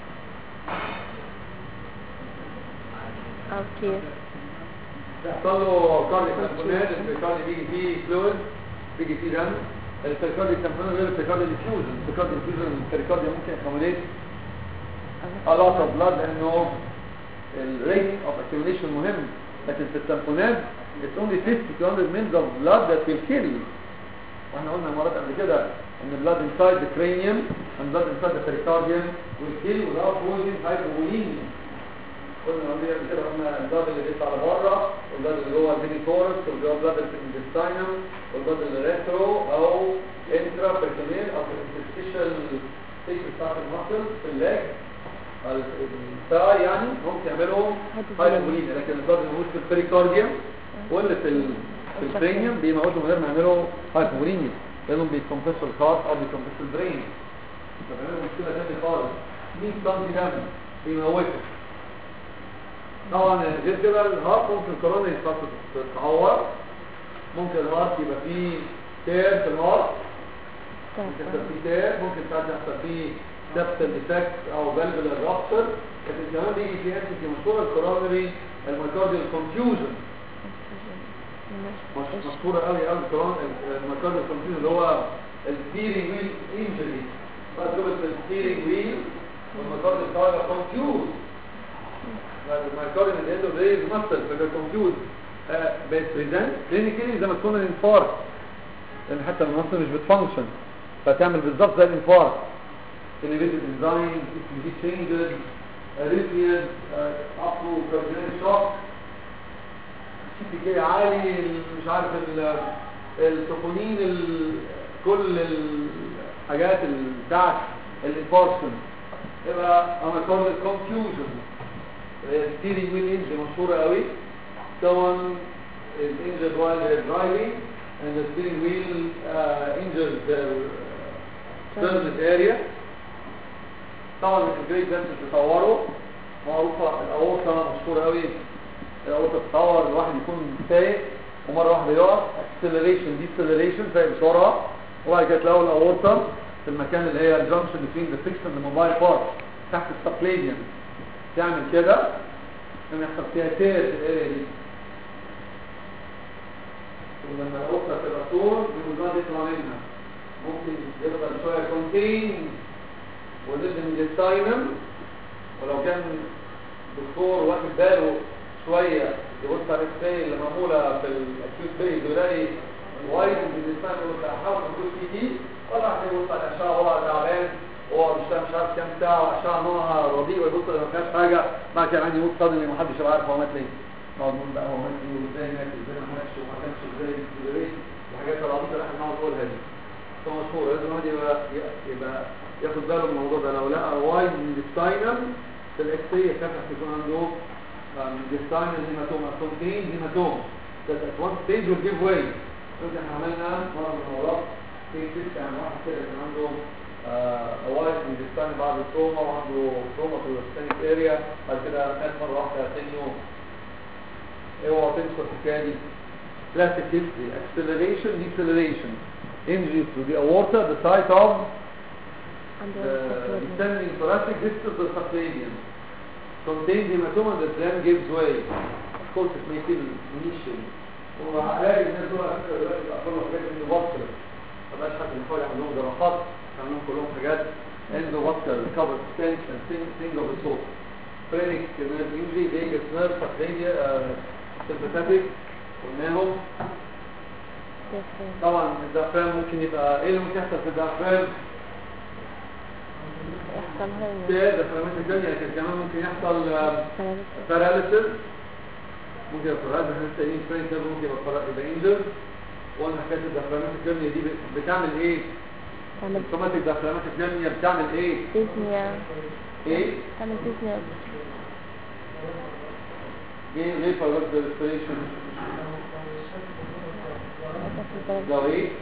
أو كيف يحصل له كارديك تمبونات البريكاردي بيجي فيه فلويد بيجي فيه دم البريكاردي تمبونات غير البريكاردي ديفيوجن البريكاردي ديفيوجن البريكاردي ممكن يكمليت a lot of blood لانه الريت of accumulation مهم لكن في التمبونات it's only 50 to 100 mils of blood that will kill واحنا قلنا مرات قبل كده ان blood inside the cranium and blood inside the pericardium will kill without causing hypovolemia قلنا قبل كده قلنا البلاد اللي بيطلع لبره والبلاد اللي جوه الميني تورس واللي هو البلاد الانتستينم والبلاد اللي ريترو او انترا بيرتونيل او في الانتستيشال ستيك بتاعت المسل في اللاج الثاي يعني ممكن يعملوا هايبوفوليميا لكن البلاد اللي موجود في البريكارديوم واللي في ال في الكرينيوم بيموتوا من غير ما يعملوا هايبوفوليميا لانهم بيكمبرسوا الكارت او بيكمبرسوا البرين فبيعملوا مشكله ثانيه خالص 100 سم دم بيموتوا طبعا غير كده الهارت ممكن كورونا يتصل تتعور ممكن الهارت يبقى فيه تير في الهارت ممكن يحصل فيه تير ممكن ساعات يحصل فيه سبتال ديفكت او فالفولار رابشر لكن كمان بيجي في انت في مشهوره الكورونري المايكارديال كونفيوجن مشهوره قوي قوي الكورون المايكارديال كونفيوجن اللي هو الستيرنج ويل انجري بعد كده الستيرنج ويل والمايكارديال بتاعه كونفيوز المايكارديوم اللي عنده زي المسل فبيبقى كونفيوز بس بريزنت كلينيكالي زي ما تكون الانفاركت لان حتى المسل مش بتفانكشن فتعمل بالظبط زي الانفاركت elevated enzymes ECG changes arrhythmias ابرو كاردينال شوك سي بي كي عالي مش عارف التوكونين كل الحاجات بتاعت الانفاركشن يبقى انا كورنر كونفيوجن steering wheel injury مشهورة قوي someone is injured while they're driving and the steering wheel uh, injures their service area طبعا الجريد ده بتتصوروا معروفة الأورطة مشهورة قوي الأورطة بتتصور الواحد يكون سايق ومرة واحدة يقف acceleration deceleration سايق بسرعة وبعد كده تلاقوا الأورطة في المكان اللي هي الجنكشن between the fixed and the mobile part تحت السبلينيوم تعمل كده لما يحصل فيها تير في الاريا دي ولما الأخرى تبقى طول بالمجرد يطلع منها ممكن يفضل شوية كونتين ولازم يستاينم ولو كان دكتور واخد باله شوية يبص على الاكساي اللي معمولة في الاكيوت بيز ويلاقي وايد من الانسان يقول لك احاول اقول في دي ولا يبص على الاشعة وهو تعبان هو مش مش عارف كام ساعة وأشعة نوعها رديء ويبص ما فيهاش حاجة بعد كده عندي موت صدمي محدش يبقى عارف هو مات ليه نقعد نقول بقى هو مات ليه وازاي مات ازاي ما ماتش وما كانش ازاي ازاي الحاجات العبيطة اللي احنا بنقعد نقولها دي ده مشهور لازم الواحد يبقى يبقى ياخد باله من الموضوع ده لو لقى واي من الديستاينم في الاكسية كان يكون عنده من الديستاينم هيماتوما كونتين هيماتوما that at one stage will give way احنا عملنا مرة من المرات في ست عن واحد كده كان عنده وايد من الديستان بعد التروما وعنده تروما في الستانيك اريا بعد كده مات مره واحده تاني يوم اوعى تنسى الحكايه دي classic history acceleration deceleration injury to the aorta the site of the descending thoracic distal the subclavian contains hematoma that then gives way of course it may feel initially وهلاقي الناس دول على فكره دلوقتي بقى كلهم حاجات من الوصل ما بقاش حد يحاول يعمل لهم جراحات عاملين كلهم حاجات عنده واتر كفر ستنشن ثينج اوف الصوت فرينك نيرف انجري فيجاس نيرف سبلينيا سيمباثيك قلناهم طبعا الدافرام ممكن يبقى ايه اللي ممكن يحصل في الدافرام؟ يحصل هرنيا ده دافرامات الدنيا لكن كمان ممكن يحصل باراليسيس ممكن يبقى باراليسيس احنا لسه قايلين فرينك ممكن يبقى يبقى انجر وقلنا حكايه الدافرامات الدنيا دي بتعمل ايه؟ تعمل السوماتيك دايفراجماتيك هيرنيا بتعمل ايه تسنية ايه تعمل تسنية ايه ليه فايبرز ريسبيريشن في البلد لو ايه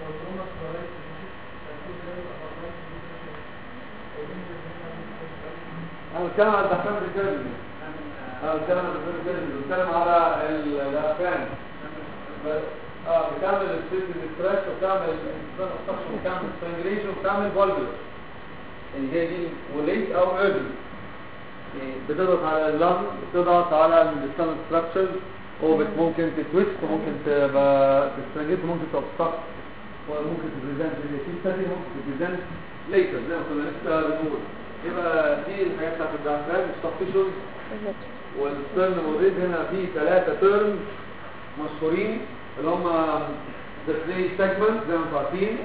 انا بتكلم على الدخان الجرمي انا بتكلم على الدخان الجرمي بتكلم على ال- الافغان ب- اه بتعمل السيد ستريس وبتعمل انسان الصخر وبتعمل سترانجليشن وبتعمل فولفر يعني هي دي وليت او ايرلي يعني بتضغط على اللنج بتضغط على الستان ستراكشر وممكن تتويست وممكن تبقى تسترانجيت وممكن تبسط وممكن تبريزنت في ستاتي ممكن تبريزنت ليتر زي ما كنا لسه بنقول يبقى دي الحاجات بتاعت الدعفران السبتيشنز والستيرن والريد هنا في ثلاثة تيرم مشهورين اللي هم the play segment زي ما انتم عارفين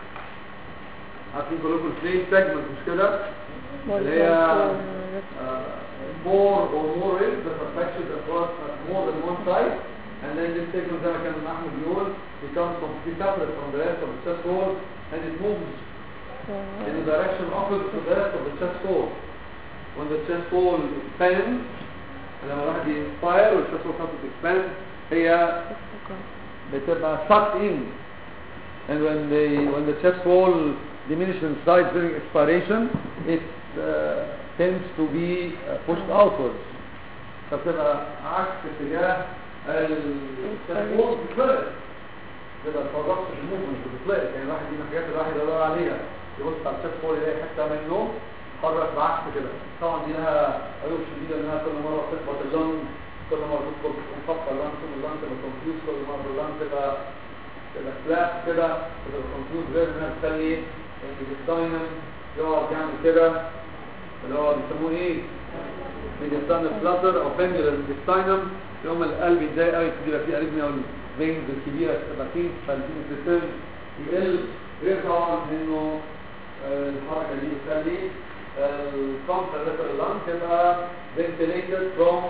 عارفين كلكم البلاي segment مش كده اللي هي uh, more or more ribs that are fractured across more than one side and then this segment زي ما كان محمود بيقول becomes completely separate from the rest of the chest wall and it moves in the direction opposite to the rest of the chest wall when the chest wall expands لما الواحد ينسباير والchest wall starts to expand هي بتبقى sucked in and when the when the chest wall diminishes in size during expiration it uh, tends to be uh, pushed outwards فبتبقى عكس اتجاه الchest wall بتتفرق تبقى البرودكت الموفمنت بتتفرق يعني الواحد دي من الحاجات اللي الواحد يدور عليها يبص على الشيست وول يلاقي حته منه تتحرك بعكس كده طبعا دي لها عيوب شديده انها كل مره تخبط اللنج كل مره تدخل مخبط اللنج ثم اللنج تبقى كونفيوز كل مره اللنج تبقى تبقى فلات كده تبقى كونفيوز غير انها تخلي الداينم يقعد يعمل كده اللي هو بيسموه ايه؟ ميديستان فلاتر او بنجلر ميديستاينم اللي هم القلب يتضايق قوي يبقى فيه اريثميا والفينز الكبيره تبقى فيه فالفين سيستم يقل غير طبعا انه آه، الحركه دي بتخلي الكونتراليترال لانج تبقى ventilated from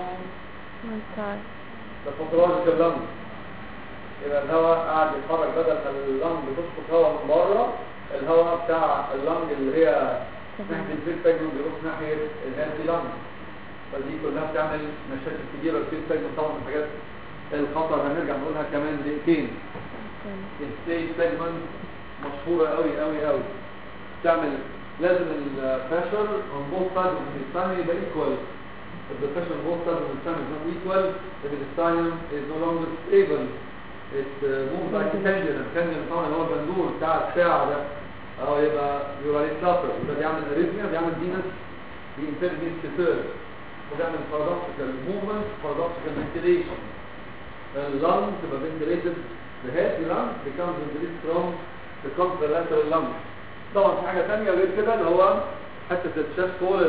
the pathological lung يبقى الهواء قاعد يتحرك بدل ما اللنج بتسقط هواء من بره الهواء بتاع اللنج اللي هي ناحيه الفيل سيجمنت بيروح ناحيه الهانتي لانج فدي كلها بتعمل مشاكل كبيره الفيل سيجمنت طبعا من الحاجات الخطر هنرجع نقولها كمان دقيقتين الستيج سيجمنت مشهوره قوي قوي قوي تعمل لازم البريشر on both sides of the intestine يبقى equal if the pressure on both sides of the intestine is not equal the intestine is no longer stable it uh, moves like a pendulum pendulum طبعا اللي هو البندول بتاع الساعة ده اهو يبقى بيقول عليه فلاتر وده بيعمل اريثميا بيعمل دينس بينتج بينستير وبيعمل paradoxical movement paradoxical ventilation اللنج تبقى ventilated the healthy lung becomes ventilated from the contralateral lung طبعا في حاجة تانية غير كده اللي هو حتة الشاست فول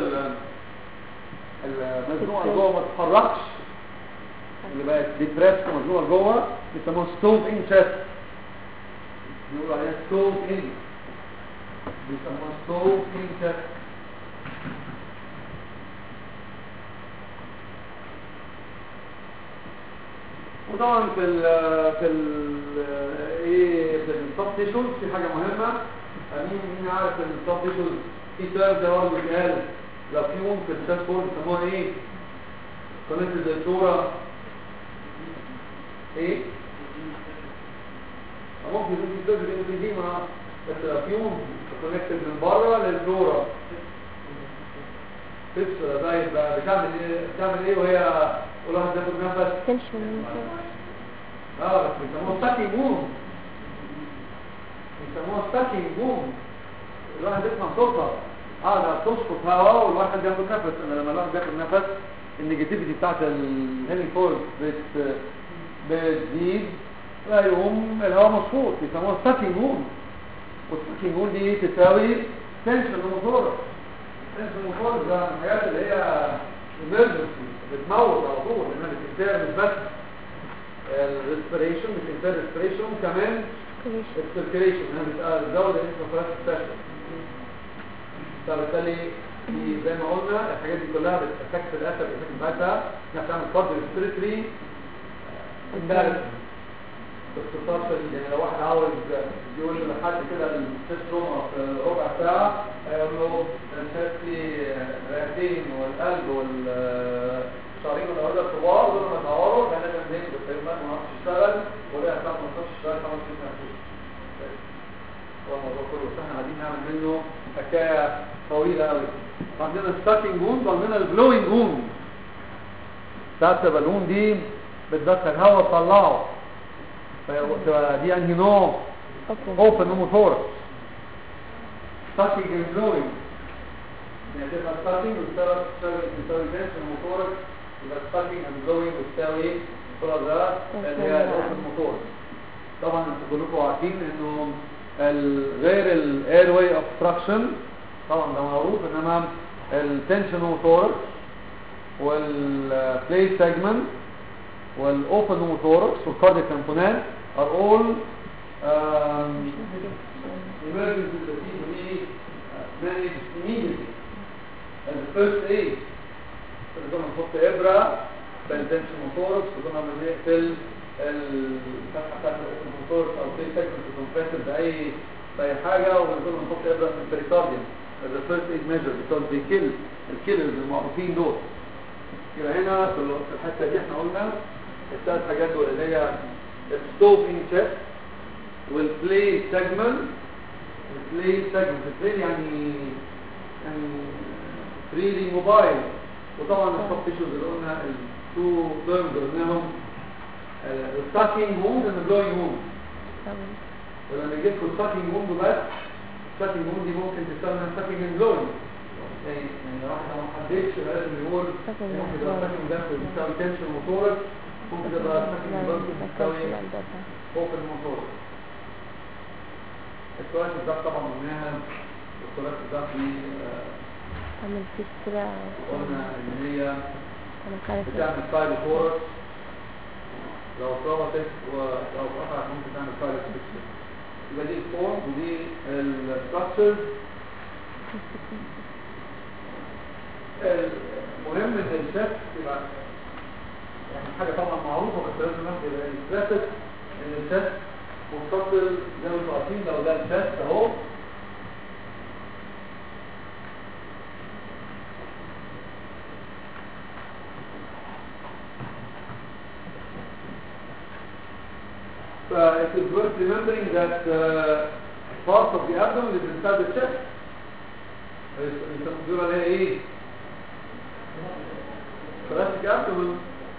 المزنوقة اللي جوه ما تتحركش اللي بقت ديبريس ومزنوقة جوه بيسموها ستوف ان شاست بيقولوا عليها ستوف ان بيسموها ستوف ان شاست وطبعا في ال في ال ايه في السب تيشوز في حاجه مهمه مين مين عارف ان السب تيشوز في سبب ده برضه بيتقال لو في وم في الشاست فول بيسموها ايه؟ كونكتد للفلورا ايه؟ ممكن يكون في سبب الانفيديما بس لو في وم كونكتد من بره للفلورا تفصل زي بتعمل ايه بتعمل ايه وهي كل واحد ياخد نفس تمشي من فوق اه بس بيسموها ستاكينج بوم بيسموها ستاكينج بوم الواحد يسمع صوتها قاعدة تسقط هواء والواحد ياخد نفس انا لما الواحد بياخد نفس النيجاتيفيتي بتاعت الهيلينج فورس بت بتزيد لا يقوم الهواء مشفوط بيسموها ستاكينج بوم والستاكينج بوم دي تساوي تنشن الموتور تنشن الموتور ده من الحاجات اللي هي emergency بتموت على طول لانها بتنتهي مش بس الريسبريشن بتنتهي الريسبريشن كمان السيركيليشن انها بتزود الانسفراس ستاشن فبالتالي في زي ما قلنا الحاجات دي كلها بتأفكت الاثر الافكت بتاعتها انها بتعمل فرد ريسبيرتري امبارس باختصار شديد يعني لو واحد عاوز يقول لحد كده الست روما في ربع ساعة هيقول له الشافتي الرئتين والقلب والشرايين والأوردة الكبار دول ما يتعوروا لأن أنا زي بس ما عرفش يشتغل ولا أسمع ما عرفش يشتغل خمس ست سنين هو الموضوع كله بس احنا قاعدين نعمل منه حكاية طويلة قوي عندنا الستاكينج ووند وعندنا البلوينج ووند ساعة البالون دي بتدخل هواء تطلعه فتبقى دي انهي نوع اوبن اوبن نوموثوركس ستاكينج اند بلوينج يعني تبقى ستاكينج وتساوي تساوي تنشن نوموثوركس يبقى ستاكينج اند بلوينج وتساوي كل ده اللي هي الاوبن نوموثوركس طبعا انتوا كلكم عارفين انه ال- غير الاير واي اوبستراكشن طبعا ده معروف انما التنشن نوموثوركس والبلاي سيجمنت والاوبن نوموثوركس والكاردياك كومبوننت are all um, emergencies that need to be uh, managed immediately as the first aid كنا نحط ابره في التنشن نوموثوركس وكنا بنقفل الفتحه بتاعت الاوبن نوموثوركس او بلاي سيجمنت كومبريسر باي باي حاجه وكنا نحط ابره في البريكارديوم as a first aid measure because they kill الكيلرز المعروفين دول يبقى هنا في ال- في الحته دي احنا قلنا الثلاث حاجات دول اللي هي الستوب ان تشيست والبلاي سيجمنت البلاي سيجمنت البلاي يعني يعني فريلي موبايل وطبعا السب تيشوز اللي قلنا التو تيرمز اللي قلناهم الستاكينج ووند والبلوينج ووند ولما يجي لكم الستاكينج ووند بس الستاكينج ووند دي ممكن تستخدم ستاكينج اند بلوينج يعني يعني لو احنا ما حددش لازم نقول Sucking and ممكن يبقى blowing. ستاكينج ده بيساوي تنشن موتورك ممكن يبقى ستاكينج بس بيساوي فوق الموتور السؤال ده طبعا قلناها السؤال ده في آه، عمل فيك كده قلنا ان هي انا مش عارف بتعمل سايد فورس لو اتربطت ولو اتقطعت ممكن تعمل سايد فورس يبقى دي الفورم ودي الستراكشر المهم ان الشكل يبقى يعني حاجه طبعا معروفه بس لازم الواحد يبقى يثبت ان الشكل متصل زي ما انتوا عارفين لو ده الشكل اهو So it is worth remembering that uh, part of the abdomen is inside the chest. بيقول عليها ايه؟ thoracic abdomen.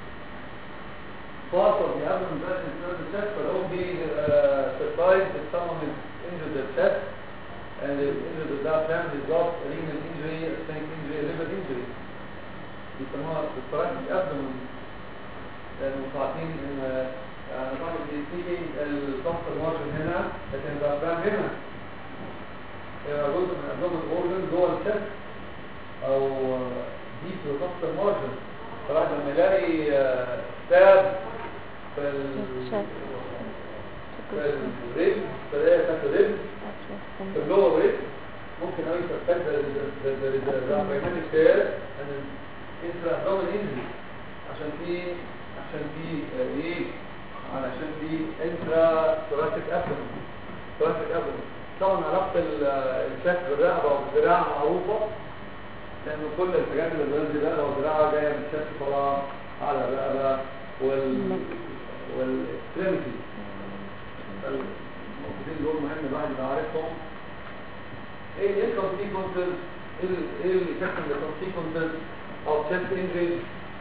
Part of the abdomen that is inside the chest, but don't be uh, surprised if someone is injured their chest and is injured with that family got a renal injury, a stomach injury, a liver injury. بيسموها thoracic abdomen. لأنه عارفين إن آه، طبعا بيجي الضغط المارجن هنا لكن الأبدان هنا يبقى جزء من أبدان الأورجن جوه الشست أو ديب في ضغط المارجن فالواحد لما يلاقي آه، ستاب في ال- في الرجل تلاقي تحت الرجل في اللور رجل ممكن أوي تفكر الرامبيمانيك تير أن انترا أبدومن انجري عشان في عشان في آه، ايه علشان في انترا ثوراسيك ابدومن ثوراسيك ابدومن طبعا علاقه ال- الشك بالرقبه والذراع معروفه لانه كل الحاجات اللي بتنزل الرقبه والذراع جايه من الشك طالعه على الرقبه وال والاكستريميتي النقطتين دول مهم الواحد يبقى عارفهم ايه ايه الكونسيكونسز ايه ال- ايه اللي كان الكونسيكونسز او تشست انجري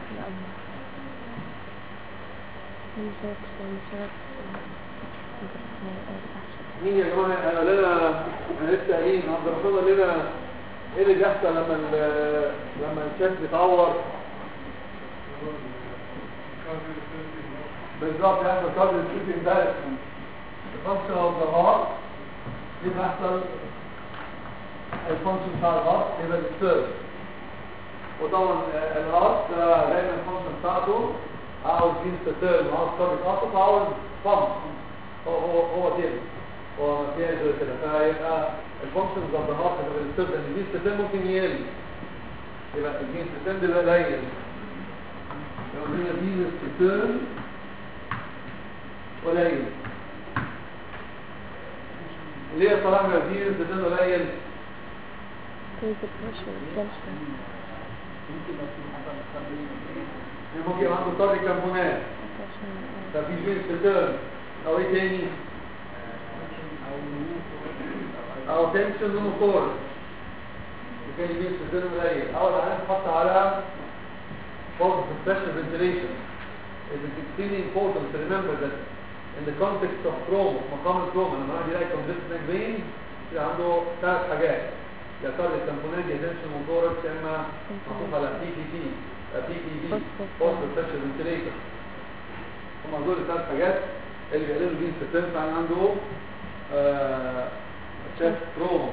مين يا جماعه قال لنا احنا لسه قايلين عبد الرحمن قال لنا ايه اللي بيحصل لما ال- لما الشكل بيتعور بالظبط يحصل كارد سليب امبارسمنت الفانكشن اوف ذا هارت دي بيحصل الفانكشن بتاع الهارت يبقى ديسترب وطبعا آه، الهارت ده دايما الفانكشن بتاعته عاوز يستتر عاوز كارد يتقطع عاوز بامب هو هو هو كده هو ما فيهاش غير كده فيبقى الفانكشنز اوف ذا هارت اللي بتستخدم الجين سيستم ممكن يقل يبقى الجين سيستم بيبقى قليل لو هي الجين سيستم قليل ليه يا صلاح مركزين الستين قليل Increase the pressure, tension. ممكن يبقى عنده طرد كمبونات Attention, ففي جوين ستيرن او ايه تاني او تنشن وموتور كان يجيب ستيرن قليل اول علامه تحط على positive pressure ventilation it is extremely important to remember that in the context of trauma مقام التروما لما واحد يلاقي congested neck vein يبقى عنده ثلاث حاجات يا ترى الكمبونات يا تنشن وموتوركس يا اما محطوط على بي بي بي بي بي بي positive pressure ventilator هم دول الثلاث حاجات اللي بيقللوا بيه الستين فعلا عنده تشيست تروما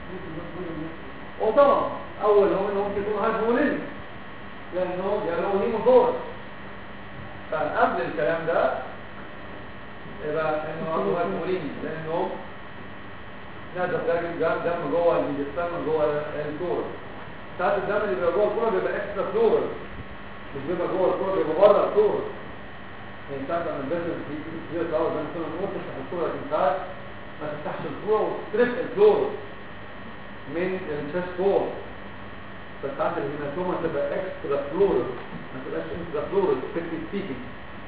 وطبعا اول هو انه ممكن يكون هايبولين لانه جاله هيموثوركس فقبل الكلام ده يبقى انه عنده هايبولين لانه نزل دم دم دم جوه الجسم جوه الكوره ساعات الدم اللي بيبقى جوه الكوره بيبقى اكسترا فلورال مش بيبقى جوه الكوره بيبقى بره الكوره يعني ساعات لما البيزنس بيجي الاول زي ما كنا بنقول تفتح الكوره لكن ساعات ما تفتحش الكوره وتستريب الفلور من الشاش فور فساعات الهيماتوما تبقى اكسترا فلورال ما تبقاش اكسترا فلورال فيكتي سبيكينج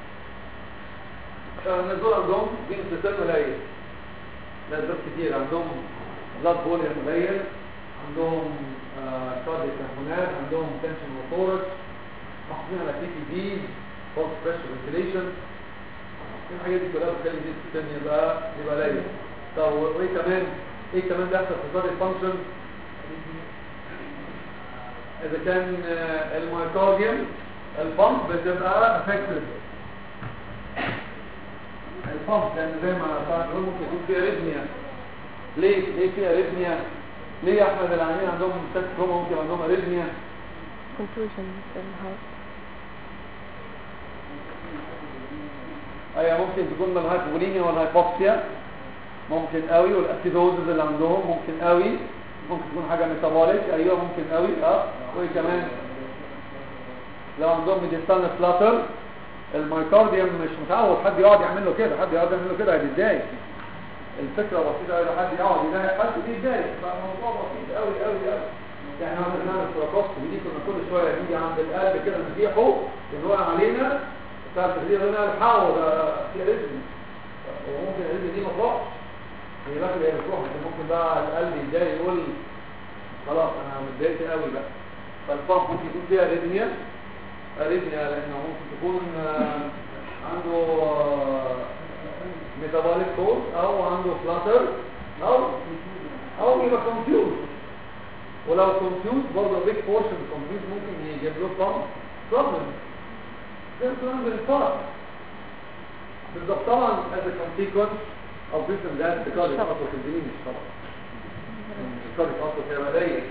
فالناس دول عندهم جين سيستم قليل ناس دول كتير عندهم بلاد فوليوم قليل عندهم كارديك هرمونات عندهم تنشن وثوركس محافظين على تي بي دي فولس بريشر فنتيليشن الحاجات دي كلها بتخلي دي السيستم يبقى يبقى قليل طب وايه كمان ايه كمان بيحصل في كارديك فانكشن اذا كان آه، المايكارديوم البامب بتبقى افكتد البامب لان زي ما طبعا بيقول ممكن يكون فيها اريثميا ليه ليه فيها اريثميا ليه يا احمد العيانين عندهم مستشفى كوما ممكن عندهم اريثميا contusion in the heart. ايوه ممكن تكون من الهايبوليميا والهايبوكسيا ممكن قوي والاسيدوزز اللي عندهم ممكن قوي ممكن تكون حاجه ميتابوليك ايوه ممكن قوي اه وايه كمان لو عندهم ميديستان فلاتر المايكارديوم مش متعود حد يقعد يعمل له كده حد يقعد يعمل له كده هيتضايق الفكره بسيطه قوي لو حد يقعد يضايق حد بيتضايق فالموضوع بسيط قوي قوي قوي يعني احنا بنعمل فراكوستومي دي كنا كل شويه نيجي عند القلب كده نزيحه ينوقع علينا بتاع التخدير هنا الحاول ده في رزق وممكن الرزق دي ما تروحش هي بقى هي بتروح لكن ممكن بقى القلب يتضايق يقول خلاص انا متضايقت قوي بقى فالفرق ممكن يكون فيها اريثميا اريثميا لانه ممكن تكون آه، عنده ميتابوليك كوز او عنده فلاتر او او يبقى كونفيوز ولو كونفيوز برضه بيج بورشن كونفيوز ممكن يجيب له طم بروبلم ده الكلام بالفرق بالظبط طبعا as a consequence of this and that because it's also convenient طبعا because it's also therapeutic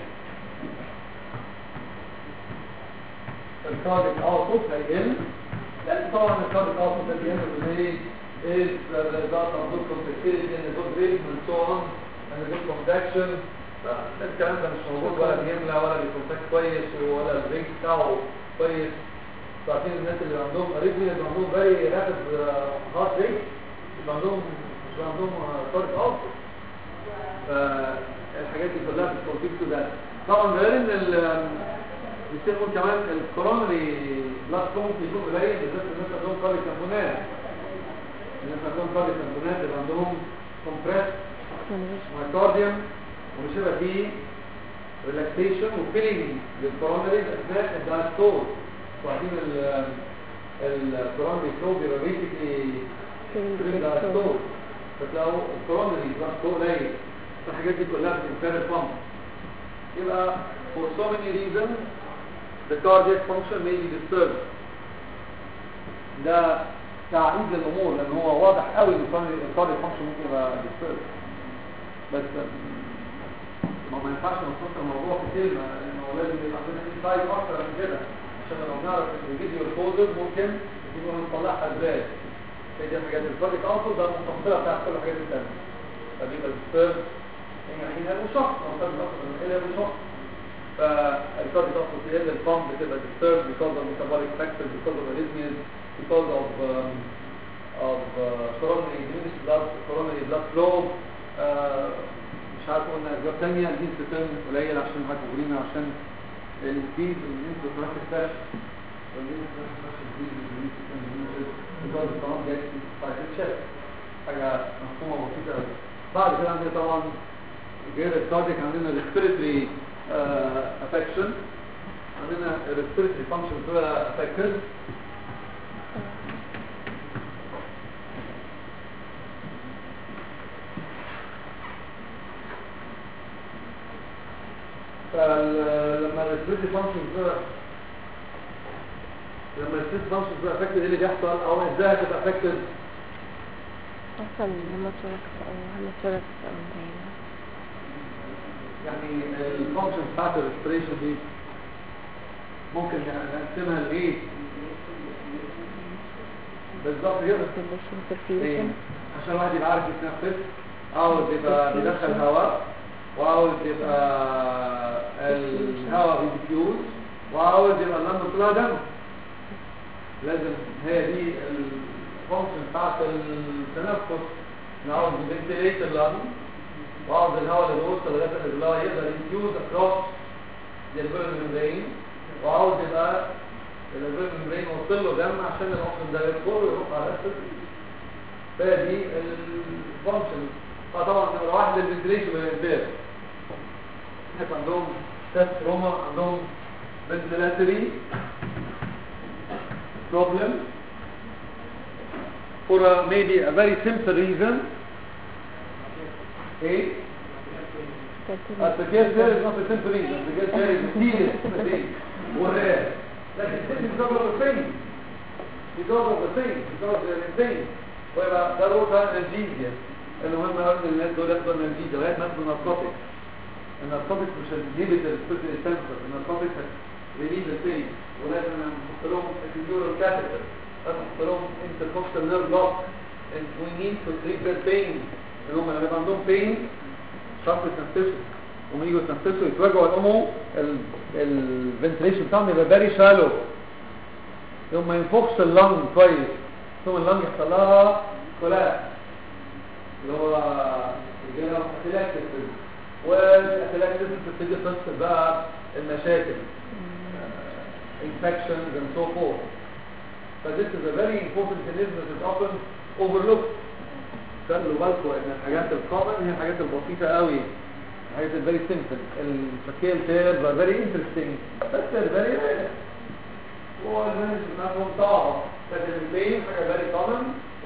الكارديك اوتبوت هيقل لان طبعا الكارديك اوتبوت at the end of the day is the result of good contractility and a good rhythm and so on and a good conduction الكلام ده مش موجود ولا بيملى ولا بيكونتاكت كويس ولا الريت بتاعه كويس عارفين الناس اللي عندهم اريثميا اللي عندهم فيري رابid هارت ريت اللي عندهم مش عندهم كارديك اوتبوت فالحاجات دي كلها بتكونتيك تو ده طبعا غير ان ال يستخدم كمان الكورونري بلاد فلو ممكن يكون قليل بالذات الناس اللي عندهم كارديك كامبونات الناس اللي عندهم كارديك كامبونات اللي عندهم كومبريس مايكارديوم ومش هيبقى فيه ريلاكسيشن وفيلينج للكورونري اثناء الدايستول وبعدين الكورونري فلو بيبقى بيسكلي During the فريد breakthrough. دايستول فتلاقوا الكورونري بلاد فلو قليل الحاجات دي كلها بتنفر البامب يبقى for so many reasons the cardiac function may be disturbed ده تعقيد للامور لان هو واضح قوي ان الكاردياك فانكشن ممكن يبقى disturbed بس ما ما ينفعش نختصر الموضوع في كلمه لانه لازم يبقى عندنا انسايت اكتر من كده عشان لو نعرف الفيديو الكوزز ممكن يبقى نطلعها ازاي هي دي الحاجات الكاردياك اوتبوت ده المتفصله بتاعت كل الحاجات الثانيه فبيبقى disturbed هي حين المشخص او كان اكتر من كده المشخص فالكاردياك اوتبوت هي البامب بتبقى disturbed because of metabolic factors because of arrhythmias because of um, of uh, coronary diminished blood coronary blood flow آه، مش عارف قلنا اسباب ثانيه الجين سيتم قليل عشان هايبوكوليميا عشان الانكريز الانتروتراكتيف فاش والانتروتراكتيف فاش الجين الجين سيتم الجين طبعا جاي في الشيست حاجه مفهومه بسيطه قوي بعد كده عندنا طبعا غير الكارديك عندنا respiratory uh, affection عندنا respiratory function بتبقى affected فلما respiratory function بتبقى لما respiratory function بتبقى affected ايه اللي بيحصل او ازاي هتبقى affected أصلا هيماتوركس أو هيماتوركس أو متهيألي يعني الفانكشن بتاعت الريسبريشن دي ممكن نقسمها لايه بالظبط كده circulation إيه؟ perfusion عشان الواحد يبقى عارف يتنفس عاوز يبقى بيدخل هواء وعاوز يبقى الهواء بيديفيوز وعاوز يبقى اللمبه طلع دم لازم هي دي الفانكشن بتاعت التنفس إن عاوز يفنتليت اللنج وعاوز الهواء اللي بيوصل لغايه الرجلها يقدر يديفيوز اكروس البيرن ممبرين وعاوز يبقى البيرن ممبرين وصل له دم عشان الاكسجين ده يدخل ويروح على السيستم فدي الفانكشن اه طبعا نمره واحد الفنتليشن والانفير هناك عندهم تست روما عندهم ventilatory problem for a, maybe a very simple reason ايه circulation السكير is not a simple reason السكير is a serious thing وراه لكن this is because of the thing because of the thing because of the thing ويبقى ده روتا انرجيزيا المهم قوي ان الناس دول ياخدوا انرجيزيا لغايه ما ياخدوا ناركوتكس الناركوتكس مش هتجيبت السبيشال سنسور الناركوتكس هتريليز الثينج ولازم نحط لهم الفيديورال كاتيتر لازم نحط لهم انتركوستال نيرف بلوك and we need to treat their pain ان هم لما يبقى عندهم pain شرط يتنفسوا وما يجوا يتنفسوا يتوجعوا يقوموا الفنتريشن بتاعهم يبقى فيري شالو يوم ما ينفخش اللنج كويس ثم اللنج يحصل لها كولاس اللي هو الجنرال اتلاكتس والاتلاكتس بتبتدي تفصل بقى المشاكل infections and so forth but this is a very important mechanism that is often overlooked خلوا بالكم ان الحاجات الكومن هي الحاجات البسيطه قوي الحاجات الفيري سيمبل الفاكيل تيرز ار فيري انترستنج بس they're very rare والمانج بتاعهم صعبه لكن البين حاجه فيري كومن و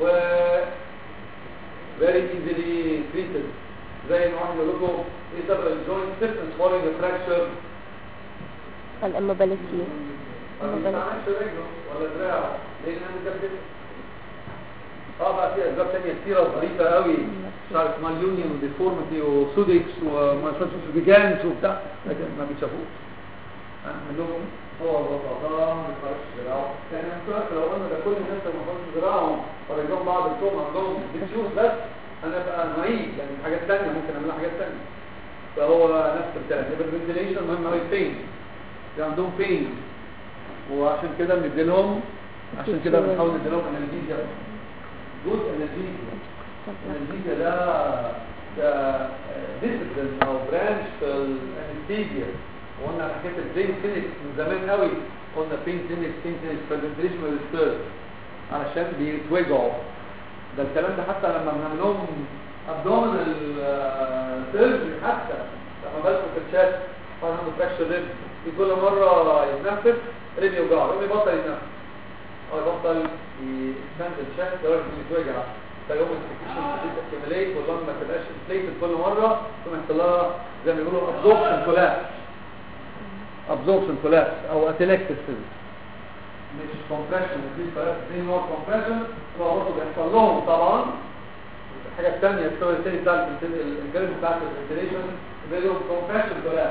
very easily treated زي ما واحد يقول لكم ايه سبب الجوينت ستيفنس فولينج فراكشر الاموبيليتي ما بيستعملش رجله ولا دراعه لان انا مكبس اه بقى في اسباب تانية كتيرة ظريفة قوي مش عارف ماليونيوم وديفورميتي وسودكس ومانشوتس وبتاع لكن ما بيتشافوش اعمل لهم هو بساطة ما بيخرجش ذراعه يعني مثلا لو قلنا ده كل الناس اللي ما بيخرجش ذراعهم ورجلهم بعض الكوم عندهم ديفيوز بس هنبقى نعيد يعني حاجات تانية ممكن نعملها حاجات تانية فهو نفس الكلام يبقى الفنتيليشن مهم قوي بين عندهم بين وعشان كده بنديلهم عشان كده بنحاول نديلهم انالجيزيا جزء انالجيزيا الانالجيزيا ده ده ديسبلين او برانش في الانستيزيا وقلنا على حكايه البين كلينكس من زمان قوي قلنا بين كلينكس بين كلينكس برزنتيشن والستير علشان بيتوجعوا ده الكلام ده حتى لما بنعمل لهم ابدومينال سيرجري حتى لما بالكم في الشات طبعا عنده فراكشر ريب في كل مره يتنفس ريب يوجعه يقوم يبطل يتنفس او يبطل يستند الشات لدرجه انه يتوجع فيقوم السكشن تكمليت واللنج ما تبقاش انفليتد كل مره ثم يحصل لها زي ما بيقولوا ابزوربشن كولابس ابزوربشن كولابس او اتلكتسز مش كومبريشن دي دي نوع كومبريشن هو برضه بيحصل لهم طبعا الحاجه الثانيه السبب الثاني بتاع الجلد بتاعت الفنتيليشن بيقولوا كومبريشن كولابس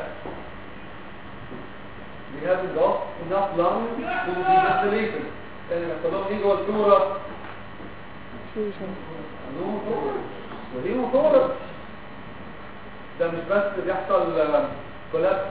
We haven't got enough lungs to be ventilated. يعني بيحصل لهم ايه جوه الكوره fusion عندهم ثورس وليهم ثورس ده مش بس بيحصل كولابس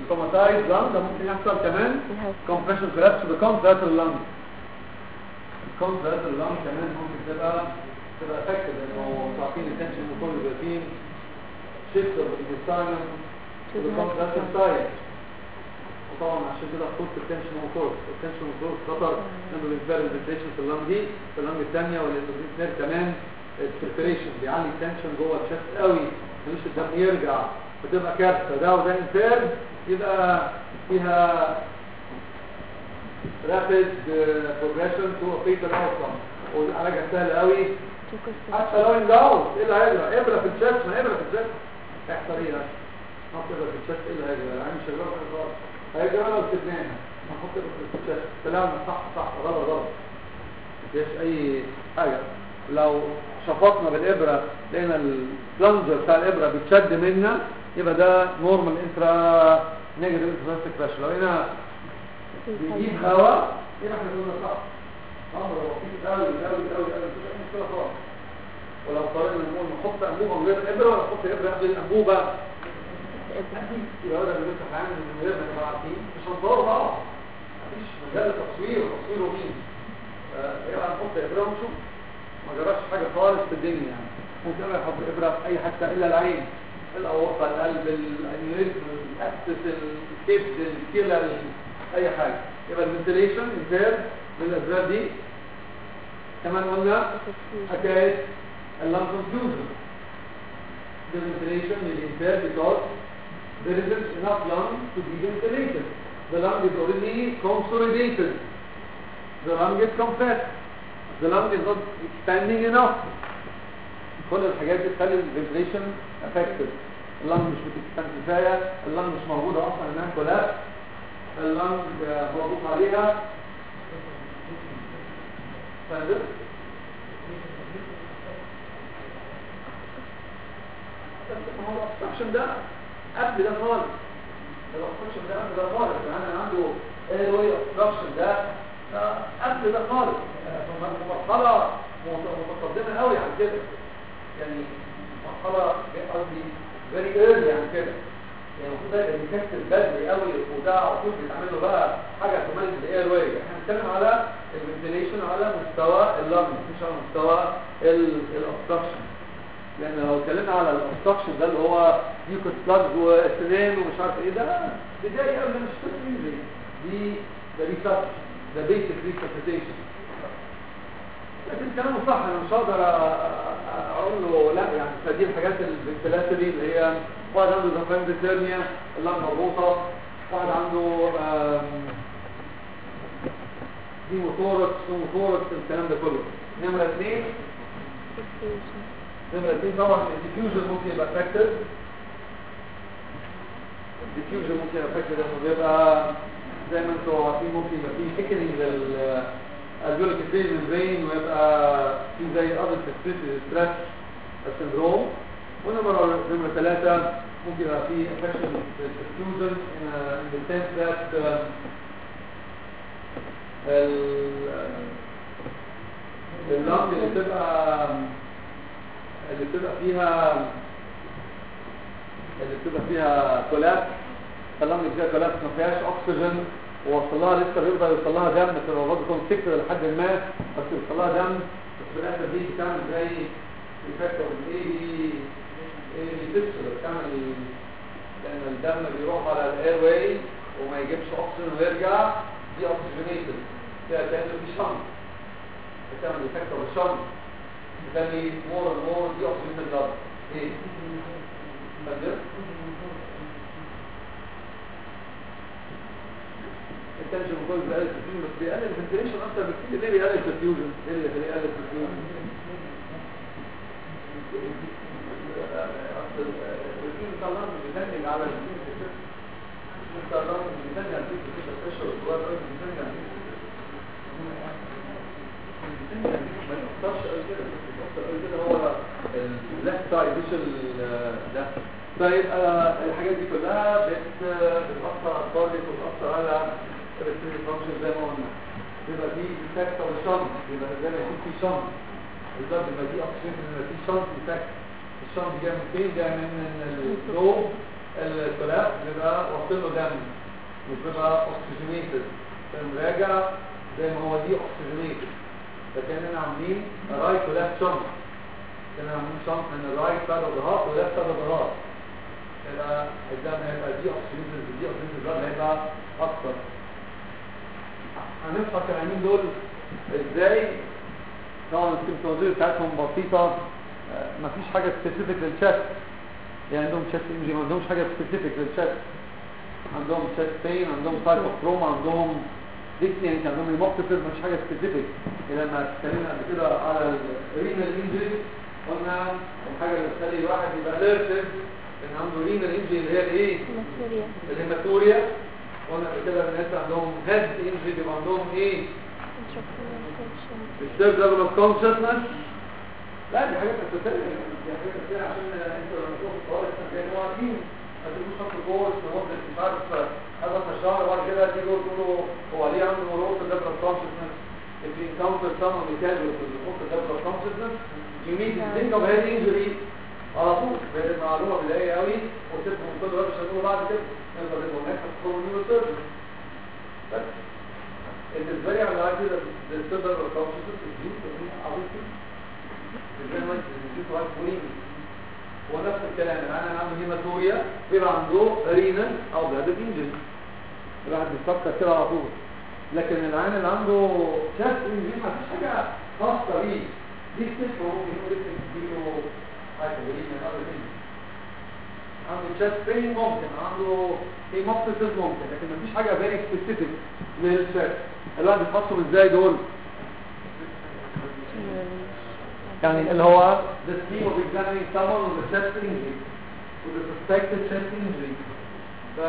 التروماتايز لانج ده ممكن يحصل كمان الهاس compression collapse becomes that lung الكونتراست اللنج كمان ممكن تبقى تبقى افكتد لانه عارفين التنشن موتور بيبقى فيه شيفت اوف الانتستاينم To the الكونتراست next سايد وطبعا عشان كده خطوط التنشن موتور التنشن موتور خطر انه بالنسبه للفنتيشن في اللنج دي في اللنج الثانيه والاندوزيت كمان السيركيليشن بيعلي التنشن جوه الشست قوي مش الدم يرجع فتبقى كارثه ده وده انفير يبقى فيها rapid uh, progression to a fatal outcome والعلاج سهل قوي to حتى لو انجاوز ايه اللي هيجرى ابره في الشست ما ابره في الشست هيحصل ايه يعني نحط ابره في الشست ايه اللي هيجرى يعني مش هيجرى حاجه خالص هيجرى لو سيبناها نحط ابره في الشست كلامنا صح صح غلط غلط مفيش اي حاجه لو شفطنا بالابره لقينا البلنجر بتاع الابره بيتشد منا يبقى ده نورمال انترا نيجاتيف انترا بريشر لو لقينا بيجيب هواء يبقى احنا كنا صح امر بسيط قوي قوي قوي قوي مفيش اي مشكله خالص ولو قررنا نقول نحط انبوبه من غير ابره ولا نحط ابره قبل الانبوبه يبقى بدل ما نفتح عين من غير ما نبقى عارفين مش هنصور بعض مفيش مجال تصوير تصوير ومين يبقى نحط ابره ونشوف ما جراش حاجه خالص في الدنيا يعني ممكن يبقى يحط ابره في اي حته الا العين الاورطه القلب الانيوريزم الاسس الكبد الكلى ال- اي حاجه يبقى الفنتليشن انتاج من الاسباب دي كمان قلنا حكايه اللنج confusion the ventilation will impair because there isn't enough lung to be ventilated the lung is already consolidated the lung is compressed the lung is not expanding enough كل الحاجات دي تخلي الفنتليشن affected اللنج مش بتكسبان كفايه اللنج مش موجوده اصلا انها كولابس اللنج مربوط عليها فاهم بس ما هو الاوبستراكشن ده قبل ده خالص الاوبستراكشن ده قبل ده خالص يعني انا عنده ايه واي اوبستراكشن ده ده قبل ده خالص آه، مرحله متقدمه قوي عن كده يعني مرحله قصدي فيري ايرلي عن كده يعني المفروض ده يبقى ديتكتد بدري قوي وده على طول بيتعمل له بقى حاجه تميز الاير واي احنا بنتكلم على الفنتيليشن على مستوى اللنج مش على مستوى الاوبستراكشن لان لو اتكلمنا على الاوبستراكشن ده اللي هو ميوكس بلاجز وسنان ومش عارف ايه ده بدايه قبل مش تسليم دي ده ريسيرش ده بيسك ريسيرشيشن لكن كلامه صح انا مش هقدر اقول له لا يعني فدي الحاجات الفنتلاتري اللي هي واحد عنده زفان بيترنيا اللنج مربوطه واحد عنده آم، دي موتوركس موتوركس الكلام ده كله نمره اثنين نمرة اثنين طبعا الديفيوجن ممكن يبقى افكتد الديفيوجن ممكن يبقى افكتد لانه بيبقى زي ما انتوا عارفين ممكن يبقى فيه ثيكنينج للالفيوليك فيز ممبرين ويبقى في زي اذر ستريس سندروم ونمرة نمرة ثلاثة ممكن يبقى فيه افكشن الديفيوجن in a- in the sense that uh, ال- اللنج اللي بتبقى اللي بتبقى فيها اللي بتبقى فيها كولابس اللنج اللي فيها كولابس ما فيهاش اكسجين ووصل لها لسه بيقدر يوصل لها دم بس لو برضه تكون سكر لحد ما بس يوصل لها دم بس في الاخر دي بتعمل زي ايفكت اوف ايه دي ايه دي تفصل بتعمل لان الدم بيروح على الاير واي وما يجيبش اكسجين ويرجع دي اوكسجينيتد فيها كانه في شنط بتعمل ايفكت اوف الشنط بتخلي مور مور دي اوكسجين بلاد ايه فاهم التنشن كله بيقلل الفيوجن بس بيقلل الفنتيليشن اكتر بكتير ليه بيقلل الفيوجن ايه اللي بيخليه يقلل الفيوجن الفيوجن بتاع اللنج بيدنج على الفيوجن بتاع اللنج بيدنج على الفيوجن كده بريشر جوه الراجل بيدنج على الفيوجن ما يتأثرش قوي كده بس يتأثر قوي كده هو البلاك سايد مش ال- ده طيب آه، الحاجات دي كلها بت- بتأثر على التارجت وبتأثر على الريسبيري فانكشن زي ما قلنا بيبقى في ديفكت او شنط بيبقى زي ما يكون في شنط بالظبط بيبقى دي اوكسجين بيبقى في شنط ديفكت الشنط دي جايه من فين؟ جايه من الجو الكولاب بيبقى واصل له دم مش بيبقى اوكسجينيتد فنراجع زي ما هو دي اوكسجينيتد فكاننا عاملين رايت وليفت شنط كاننا عاملين شنط من الرايت سايد اوف ذا هارت وليفت سايد اوف ذا هارت يبقى الدم هيبقى دي اوكسجين دي اوكسجين الدم هيبقى اكتر هنفحص العينين دول ازاي طبعا السيمتوماتولوجي بتاعتهم بسيطه آه، مفيش حاجه سبيسيفيك للشست يعني عندهم شست انجي ما عندهمش حاجه سبيسيفيك للشست عندهم شست بين عندهم سايكوتروما عندهم ديكنينج عندهم هيموكسيس مفيش حاجه سبيسيفيك لما اتكلمنا قبل كده على الرينال انجري قلنا الحاجه اللي تخلي الواحد يبقى اليرتد ان عنده رينال انجري اللي هي الايه ماتيريال الهيماتوريا قلنا قبل كده الناس عندهم هيد انجري بيبقى عندهم ايه السيرف ليفل اوف كونشسنس لا دي حاجات اساسيه دي حاجات اساسيه عشان انت لما تروح الطوارئ كانوا هو عارفين هتبقوا شخص جوه لمده مش عارف 11 شهر وبعد كده تيجوا تقولوا هو ليه عنده نوروز ليفل اوف كونشسنس if you encounter someone with casual with the level of consciousness you need to think of head injury على طول بقت المعلومه بدائيه قوي وتبقوا من كل وقت مش هتقولوا بعد كده نقدر نبقى هناك هتكونوا نيورو سيرجن بس it is very unlikely that the level of consciousness is due to any other thing it's very likely that it's due to hypovolemia هو نفس الكلام العيان اللي عنده هيماتوريا بيبقى عنده رينال او بلاد انجري الواحد بيفكر كده على طول لكن العيان اللي عنده شاست انجري ما فيش حاجه خاصه بيه دي استشفى ممكن يقول لك تديله hypovolemia او other things عنده chest pain ممكن عنده هيموكسيس ممكن لكن مفيش حاجه فيري سبيسيفيك للشست الواحد بيفحصهم ازاي دول يعني اللي هو the scheme of examining someone with a chest injury with a suspected chest injury ف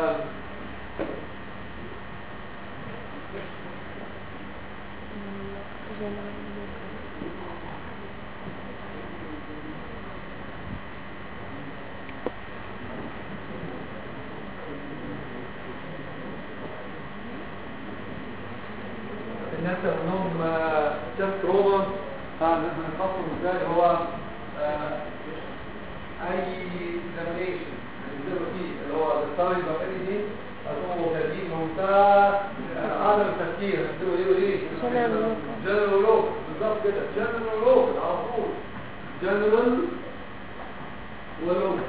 الناس اللي عندهم chest trauma هنخصص ازاي هو آه، اي examination هنزله فيه اللي هو the signs of anything هتقوموا كاتبين بمنتهى عدم التفكير هتقولوا ايه وايه General local. جنرال لوك بالظبط كده جنرال لوك على طول جنرال ولوك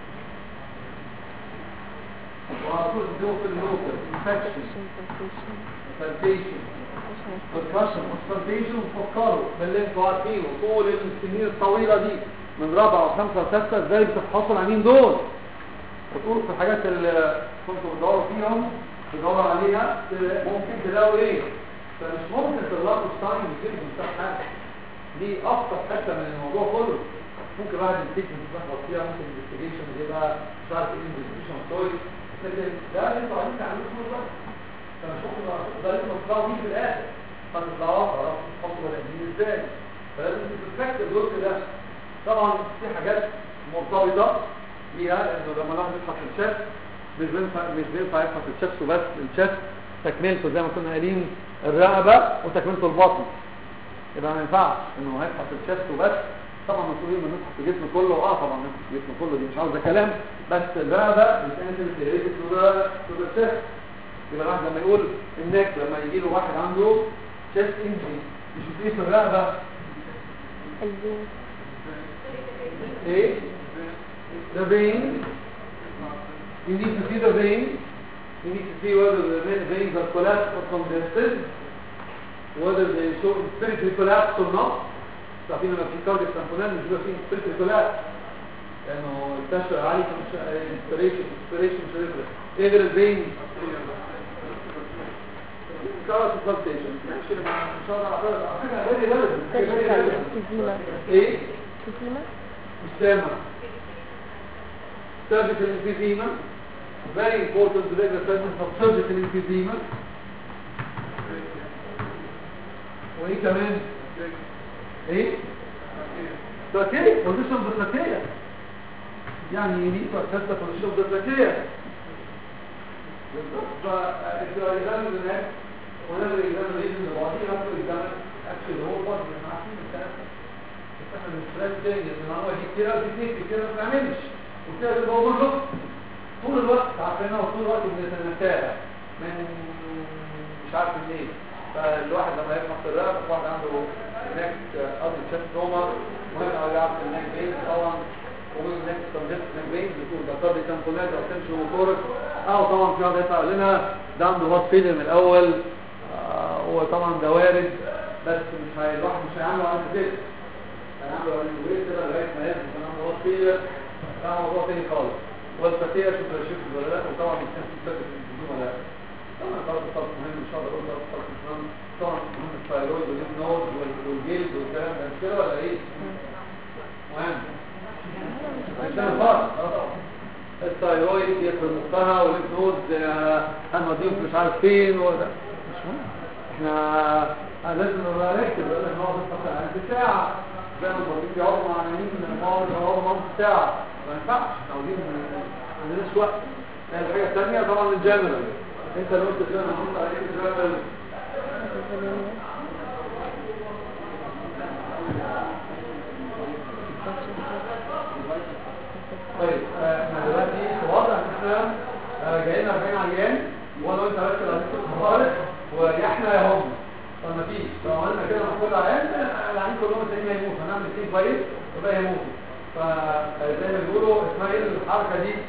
وعلى طول تدوه في اللوكال انفكشن سلفيشن بالكشف والسلفيشن وفكروا باللي انتوا عارفينه طول السنين الطويله دي من رابعه وخمسه وسته ازاي بتفحصوا العينين دول وتقولوا في الحاجات اللي كنتوا بتدوروا فيهم تدوروا عليها ت- ممكن تلاقوا ايه فمش ممكن تغلطوا ستاين يجيب من حاجه دي ابسط حته من الموضوع كله ممكن واحد يمسك يتلخبط فيها ممكن الانفستيجيشن يبقى مش عارف ايه انفستيجيشن سوري لكن ده اللي انتوا عايزين تعملوه طول الوقت فمش ممكن ده اللي انتوا تطلعوا بيه في الاخر هتطلعوا خلاص تحطوا بنادمين ازاي فلازم تتفكر الجزء ده طبعا في حاجات مرتبطه بيها انه لما الواحد يفحص الشست مش بينفع مش بينفع يفحص الشست وبس الشست تكملته زي ما كنا قايلين الرقبه وتكملته البطن يبقى ما ينفعش انه هيفحص الشست وبس طبعا مسؤولين من نفحص الجسم كله اه طبعا نفحص الجسم كله دي مش عاوزه كلام بس الرقبه بتنزل تهريك تو ذا تو ذا شست يبقى الواحد لما يقول النك لما يجي له واحد عنده شست انجري يشوف ايه في الرقبه البين ايه the vein you need to see the vein you need to see whether the vein- veins are collapsed or congested whether they show spiritual collapse or not تعرفين لما في كارديك تامبونات مش بيبقى فيه spiritual collapse لانه التشرع عالي مش inspiration inspiration مش هيفرق ايه غير الفين كارت بالتيشن ماشي ان شاء الله على فكره very relevant very سيرجيكال relevant. انفيزيما ايه انفيزيما مش سامع cervical emphysema very important to take the presence of cervical emphysema وايه كمان ايه تركية position of the trachea يعني you need to assess the position of the trachea بالظبط فانت لو examine the neck whenever you examine the region of the body you have to examine actually the whole body احنا عارفين الكلام ده بس احنا مش جاي ان هو دي كتير قوي كتير كتير ما بنعملش وكده بيبقى اوفر لوك طول الوقت عارفينها وطول الوقت بنتنساها من مش عارف من ايه فالواحد لما يفحص الرقبه واحد عنده نيك قصدي تشست روما مهم قوي يعرف النيك بين طبعا ومن نيك كونجست نيك بين بيكون ده قصدي تنفونات او تنشن موتورك او طبعا في واحد يسأل لنا ده عنده هوت فيلر من الاول آه، وطبعا ده وارد بس مش هي الواحد مش هيعمله على كده هنعمله على الويت كده لغايه ما يثبت ان عنده هوت فيلر ده موضوع تاني خالص والفتيه شوف شوف ولا لا وطبعا مش هتثبت الجسم ولا لا طبعا خلاص الطرف مهم مش هقدر اقول ده الطرف مش مهم طبعا مهم الثايرويد والليف نود وال- والجلد والكلام ده مش كده ولا ايه؟ مهم عشان الفرق اه طبعا الثايرويد يدخل مخها والليف نود آه، هنوديهم في مش عارف فين وده مش مهم احنا آه، لازم نبقى نكتب لان احنا نقعد نفكر عن ساعة زي ما المريض بيقعدوا مع عيانين نقعد نقعد نص ساعة ما ينفعش احنا عاوزين ما عندناش وقت يعني الحاجة الثانية طبعا الجنرال انت لو قلت الجنرال نحط عليك الجنرال طيب آه، احنا دلوقتي في وضع ان احنا آه، جايين 40 عيان وانا وانت ركز على ست خالص ويا احنا يا هم طب ما فيش لو عملنا كده مع كل عيان آه، العيان كلهم تلاقيهم هيموتوا هنعمل اثنين كويس وبقى يموتوا فزي ما بيقولوا اسمها ايه الحركه دي؟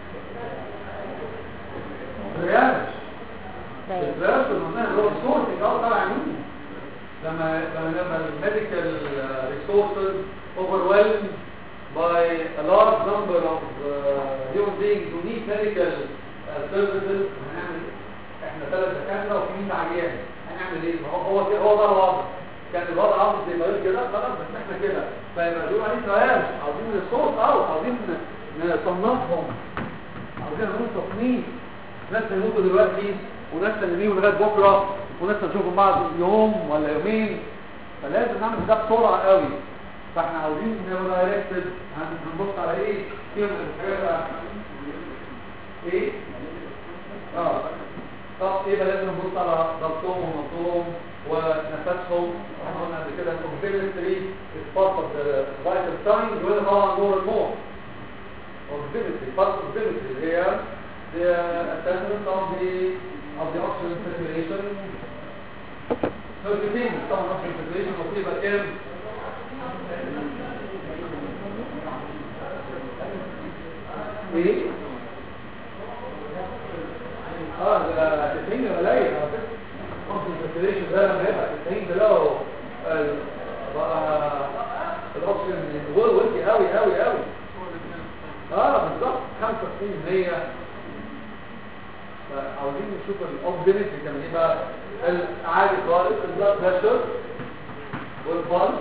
رياش الرياش المعنى اللي هو السورسنج اه طبعا مين؟ لما لما لما الميديكال resources overwhelmed by a large number of uh, human beings who need medical uh, services هنعمل ايه؟ احنا ثلاث دكاتره وفي 100 عيان هنعمل ايه؟ ما هو هو كده هو ده الوضع كان الوضع عامل زي ما يقول كده خلاص بس احنا كده فيبقى بيقولوا عليه سؤال عاوزين ريسورس او عاوزين نصنفهم عاوزين نعمل تصنيف ناس هيموتوا دلوقتي وناس تنميهم لغايه بكره وناس هنشوفهم بعد يوم ولا يومين فلازم نعمل ده بسرعه قوي فاحنا عاوزين نبقى دايركتد هنبص على ايه فيهم الحاجه ايه اه طب ايه بقى لازم نبص على ضغطهم ونبضهم ونفسهم احنا قلنا قبل كده الاوكسيلتري is part of the vital signs وده طبعا more and more oximetry part of oximetry اللي هي the assessment of the of the oxygen circulation نقطتين طبعا oxygen circulation مصيبة كام ايه اه ده 90 قليل على فكره oxygen circulation ده لما يبقى 90 تلاقوا ال- بقى الاكسجين جوه ودي قوي قوي قوي اه بالظبط 95% فعاوزين نشوف الاوبزيمتري كان ايه بقى العادي خالص البلاد بريشر والبلس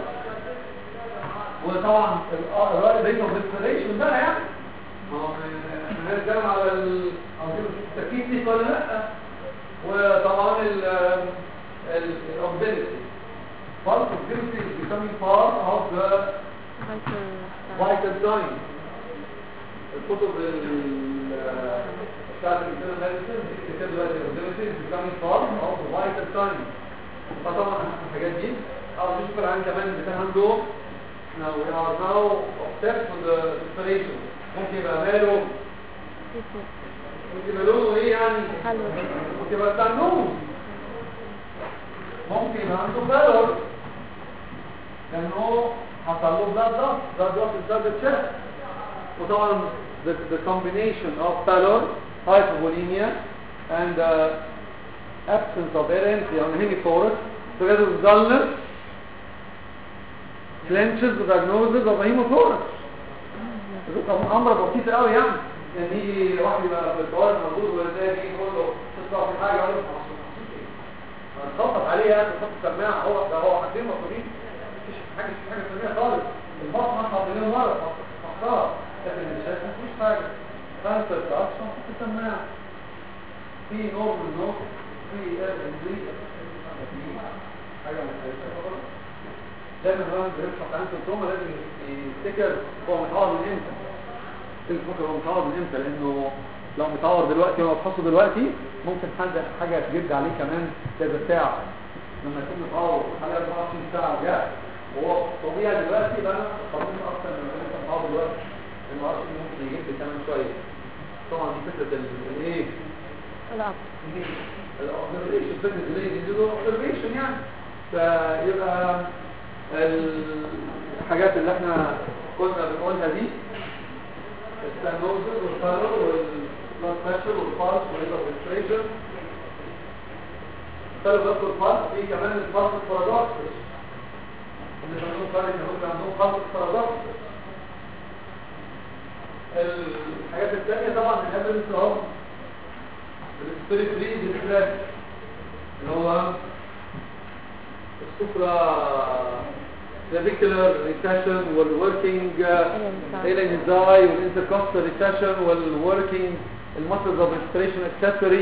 وطبعا الرايت ريت اوف ريسبيريشن بقى يعني ما هو احنا هنتكلم على ال- عاوزين نشوف التركيز دي ولا لا وطبعا ال الاوبزيمتري Pulse oximetry is becoming part of the vital sign الكتب ال- بتاعت الانترنال ميديسن بتكتب دلوقتي الاوبزيمتري is becoming part of the vital sign فطبعا الحاجات دي او نشوف العين كمان اللي كان عنده now we are now obsessed with the inspiration ممكن يبقى ماله ممكن يبقى لونه ايه يعني حلو ممكن يبقى بتاع النوم ممكن يبقى عنده بالور لانه حصل له بلاد ضغط بلاد ضغط بسبب الشهر وطبعا the, the combination of pallor hypovolemia and the absence of air entry on the hemithorax together with dullness clenches the diagnosis of a hemothorax طبعا امر بسيط قوي يعني يعني يجي واحد يبقى في الطوارئ موجود ويلاقي يجي يقول له تطلع في حاجه يقول له هتخبط عليه يعني تحط سماعه هو ده هو حاجتين مطلوبين مفيش حاجه مفيش حاجه ثانيه خالص البطن حاطط له مره فقط لكن الشاشه مفيش حاجه فانت بتعرفش تحط سماعه في نور من النور في ار ان دي في حاجه مختلفه خالص دايما الواحد بيشرح عن سيمتوم لازم يفتكر هو متعور من امتى الفكر هو متعور من امتى لانه لو متعور دلوقتي وهو فحصه دلوقتي ممكن حاجه حاجه تجد عليه كمان كذا ساعه لما يكون متعور حاجه 24 ساعه جاء وهو طبيعي دلوقتي يبقى انا طبيعي اكتر من اللي انت متعور دلوقتي لان 24 ممكن يجيب لي كمان شويه طبعا دي فكره ال- الايه لا الاوبزرفيشن فكره الايه دي اوبزرفيشن يعني فيبقى الحاجات اللي احنا كنا بنقولها دي السانوزل والفالو والبلاد بريشر والفالس والريفريشن الفالو بس والفالس في كمان الفالس بارادوكس اللي عندهم فرق هم عندهم فالس بارادوكس الحاجات الثانية طبعا الهابلس اهو السبيريت ريد الفلاش اللي هو السوبرا clavicular recession والworking الانزاي والintercostal recession والworking المسلز of respiration accessory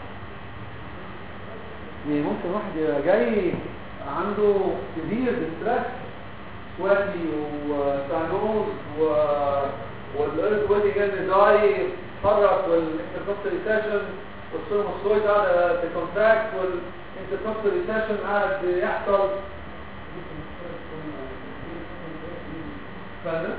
يعني ممكن واحد يبقى جاي عنده severe distress سواتي وسانوز و والايرثواتي جاي ازاي اتحرك والانتركوستال ريسيشن والسيروموسويد قاعد تكونتراكت والانتركوستال ريسيشن قاعد يحصل فاهم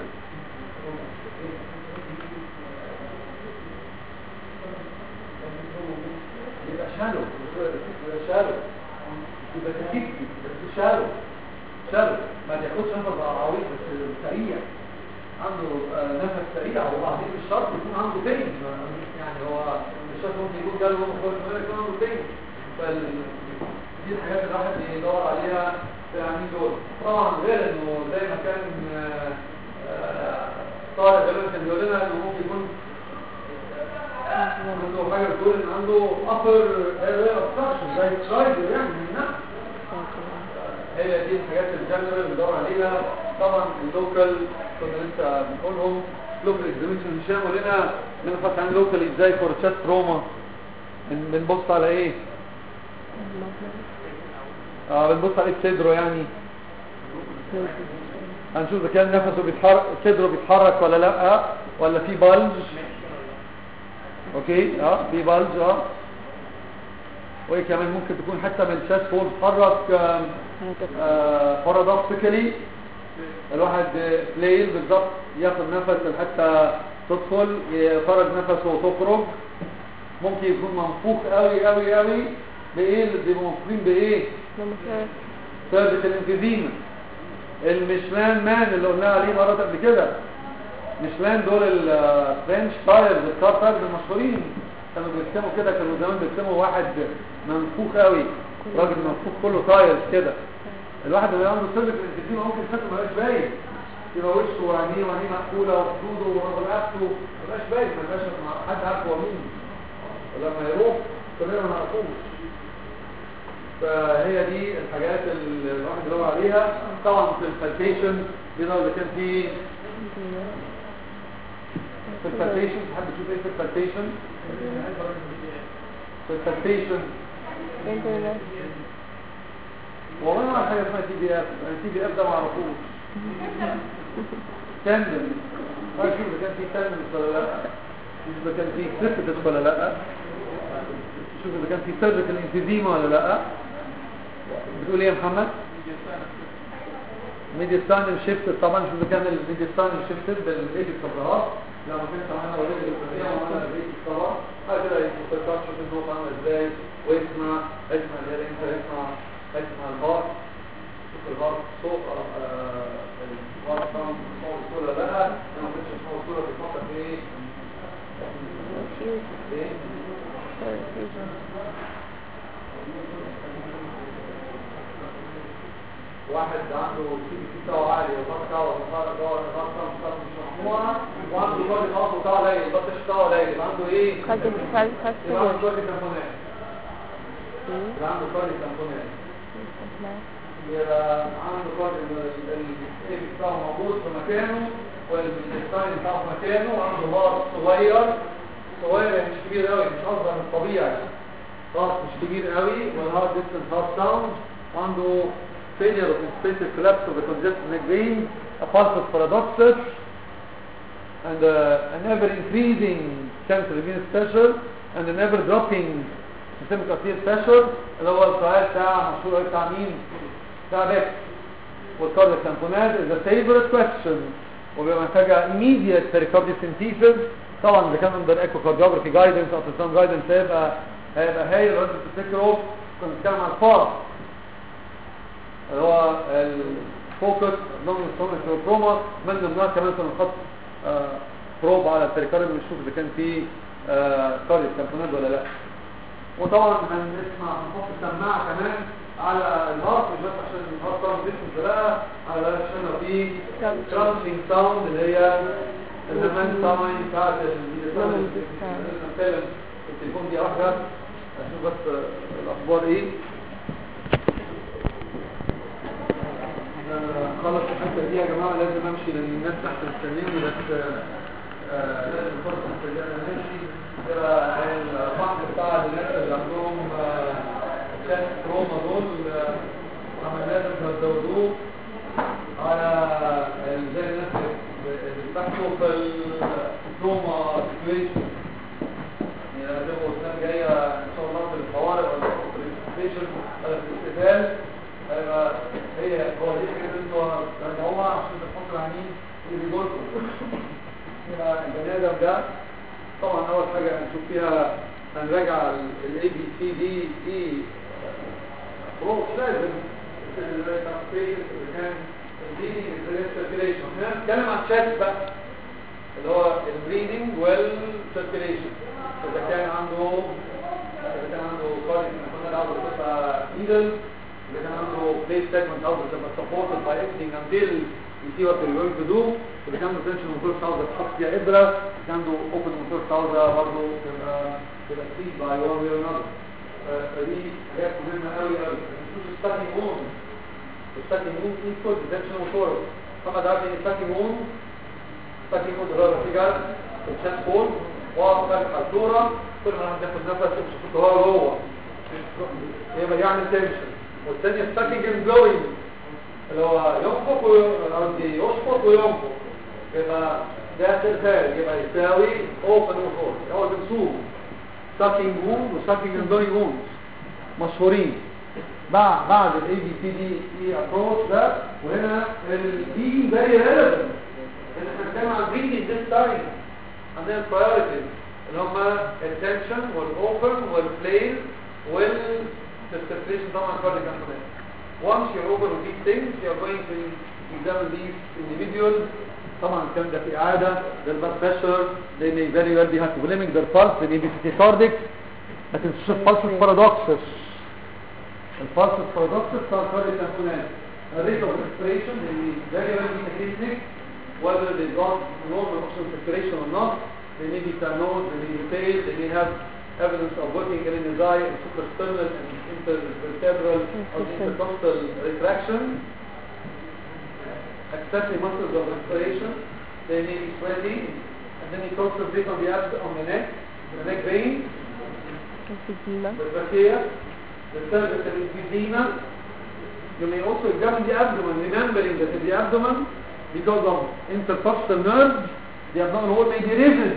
يبقى شالو يبقى شالو يبقى تكيكي بس شالو شالو ما تاخدش نفس عويض بس سريع عنده آه، نفس سريع وبعدين مش شرط يكون عنده بين يعني هو مش شرط ممكن يكون جاله هو خالص يكون عنده بين فال دي الحاجات اللي الواحد يدور عليها في العاملين دول طبعا غير انه زي ما كان آه، آه، طارق غالبا كان بيقول لنا انه ممكن يكون عنده حاجه بتقول ان عنده upper area obstruction زي ترايدر يعني من نفسه هي دي الحاجات الجنرال اللي بندور عليها طبعا اللوكال كنا لسه بنقولهم لوكال اكزاميشن هشام ولنا بنبحث عن لوكال ازاي فور تشست تروما بنبص على ايه؟ اه بنبص على صدره يعني هنشوف اذا كان نفسه بيتحرك صدره بيتحرك ولا لا ولا في بلج اوكي اه في بلج اه وايه كمان ممكن تكون حتى من الشاست فوق بيتحرك بارادوكسيكالي الواحد فليل بالظبط ياخد نفس حتى تدخل يخرج نفسه وتخرج ممكن يكون منفوخ قوي قوي قوي بايه اللي بيبقوا منفوخين بايه ثابت الانفيزيما المشلان مان اللي قلنا عليه مرات قبل كده مشلان دول الفرنش تايرز الكار تايرز المشهورين كانوا بيرسموا كده كانوا زمان بيرسموا واحد منفوخ قوي راجل منفوخ كله تايرز كده الواحد اللي عنده ثابت الانفيزيما ممكن شكله ما يبقاش باين يبقى وشه وعينيه وعينيه مقفوله وخدوده ورقبته ما يبقاش باين ما يبقاش حد عارف هو مين ولما يروح كلنا ما نعرفوش فهي دي الحاجات اللي الواحد بيدور عليها طبعا في الفلتيشن بيدور اذا كان في في الفلتيشن تحب تشوف ايه في الفلتيشن في الفلتيشن والله ما اعرف حاجه اسمها تي بي اف تي بي اف ده ما اعرفوش تندن شوف اذا كان في تندن ولا لا شوف اذا كان في كريستس ولا لا شوف اذا كان في سيرفيكال انفيزيما ولا لا بتقول ايه يا محمد ميديستان شيفت طبعا شوف اذا كان الميديستان شيفت بالايدي الصبرات لو ما كانش عملنا اوريدي الفرقيه وعملنا الايدي الصبر بعد كده يفكر شوف النوت عامله ازاي ويسمع اسمع الهيرنج يسمع اسمع الهارت شوف الهارت صوت الهارت طبعا صوت الصوره لا لو ما كانش صوت الصوره بيفكر في ايه ايه واحد عنده سي بي سي بتاعه عالي والضغط بتاعه والضغط بتاعه والضغط بتاعه مش مجموعه وعنده كل الضغط بتاعه قليل الضغط بتاعه قليل يبقى عنده ايه؟ قد الفعل يبقى عنده فاستجر كل كمبونات يبقى عنده كل كمبونات يبقى عنده كل السي بتاعه موجود في مكانه والديزاين بتاعه في مكانه وعنده ضغط صغير صغير يعني مش كبير قوي مش اصغر من الطبيعي ضغط مش كبير قوي والهارد ديستنس هارد ساوند عنده failure of expensive collapse of the congested neck vein, a pulse of paradoxus, and uh, an ever increasing central venous pressure, and an ever dropping systemic arterial pressure, اللي هو السؤال بتاع مشهور قوي بتاع مين؟ بتاع بيك والكاردياك تامبونات is a favorite question وبيبقى محتاجة immediate pericardicentesis طبعا اذا كان under echocardiography guidance او ultrasound guidance هيبقى هيبقى هايل لو انتوا تفتكروا كنا بنتكلم عن الفار اللي هو فوكس نومن تروما من ضمنها كمان كنا نحط آه، بروب على البريكارديوم نشوف اذا كان في كارديو تامبونات ولا لا وطبعا هنسمع هنحط سماعه كمان على الهارت مش بس عشان الهارت طبعا بيسمع بقى على عشان لو في Crunching. كرانشنج ساوند اللي هي الزمان ساوند بتاعت Moment sound. نتكلم التليفون دي واحده اشوف بس الاخبار ايه آه، خلص الحته دي يا جماعه لازم امشي لان الناس تحت مستنيني بس آه، آه، لازم فرصه ان انا امشي يبقى البحث بتاع الناس اللي عندهم شات روما دول آه، عملنا لازم تزودوه على ال- زي الناس اللي بتحكوا في التروما سيتويشن يعني هتبقوا السنه الجايه ان شاء الله في الطوارئ ولا في الانفستيشن ولا في الاستقبال هيبقى هي هو دي فكره انتوا يعني هو عشان تحطوا العنين اللي بيقولكم يبقى البني ادم ده طبعا اول حاجه هنشوف فيها هنراجع الاي بي سي دي اي بروش لازم كان دي السيركيليشن هنتكلم عن شات بقى اللي هو البريدنج والسيركيليشن اذا كان عنده اذا كان عنده كارdiac كنا الاول تبقى ايدل اذا كان عنده بليت سيجمنت او تبقى سبورتد باي everything until you see what you're going to do اذا كان عنده تنشن موتور ساوزا تحط فيها ابره اذا كان عنده اوبن موتور ساوزا برضه تبقى تبقى تريد باي one way or another ف- فدي حاجات مهمه قوي قوي مش ستاكينج اون الستاكينج اون ايكوال ديتنشن موتور محمد عارف ايه ستاكينج اون ستاكينج اون اللي هو الرفيجر الشات بول واقف فاتح الدوره كل ما ناخد نفس يمشي الهواء جوه يبقى يعمل تنشن والثانيه ستاكينج اند جوينج اللي هو ينفق قصدي يشفط وينفق يبقى ده تلفال يبقى يساوي اوبن وفور هو بنسوه ساكينج ووند وساكينج اند جوينج ووند مشهورين بعد بعد الاي بي سي دي اي ابروش ده وهنا الدي فيري ريليفنت ان احنا بنتكلم عن بريدنج ذيس تايم عندنا البرايورتيز اللي هم التنشن والاوبن والبلين والسيركيليشن طبعا كارديك كومبوننت once you're over with these things you're going to examine these individuals طبعا الكلام ده في اعاده their blood pressure they may very well be hypovolemic their pulse they may be tachycardic ما تنسوش البلس paradoxus البلس paradoxus بتاع الكارديك كومبوننت الريت of respiration they may very well be tachycardic whether they got normal oxygen circulation or not they may be cyanose they may be pale they may have evidence of working LNSI and suprasternal and intervertebral or intercostal retraction, accessory muscles of respiration, they may be sweaty, and then you concentrate on the abs on the neck, the neck vein, emphysema the trachea, the cervical emphysema. You may also examine the abdomen, remembering that in the abdomen, because of intercostal nerves, the abdominal wall may be rigid.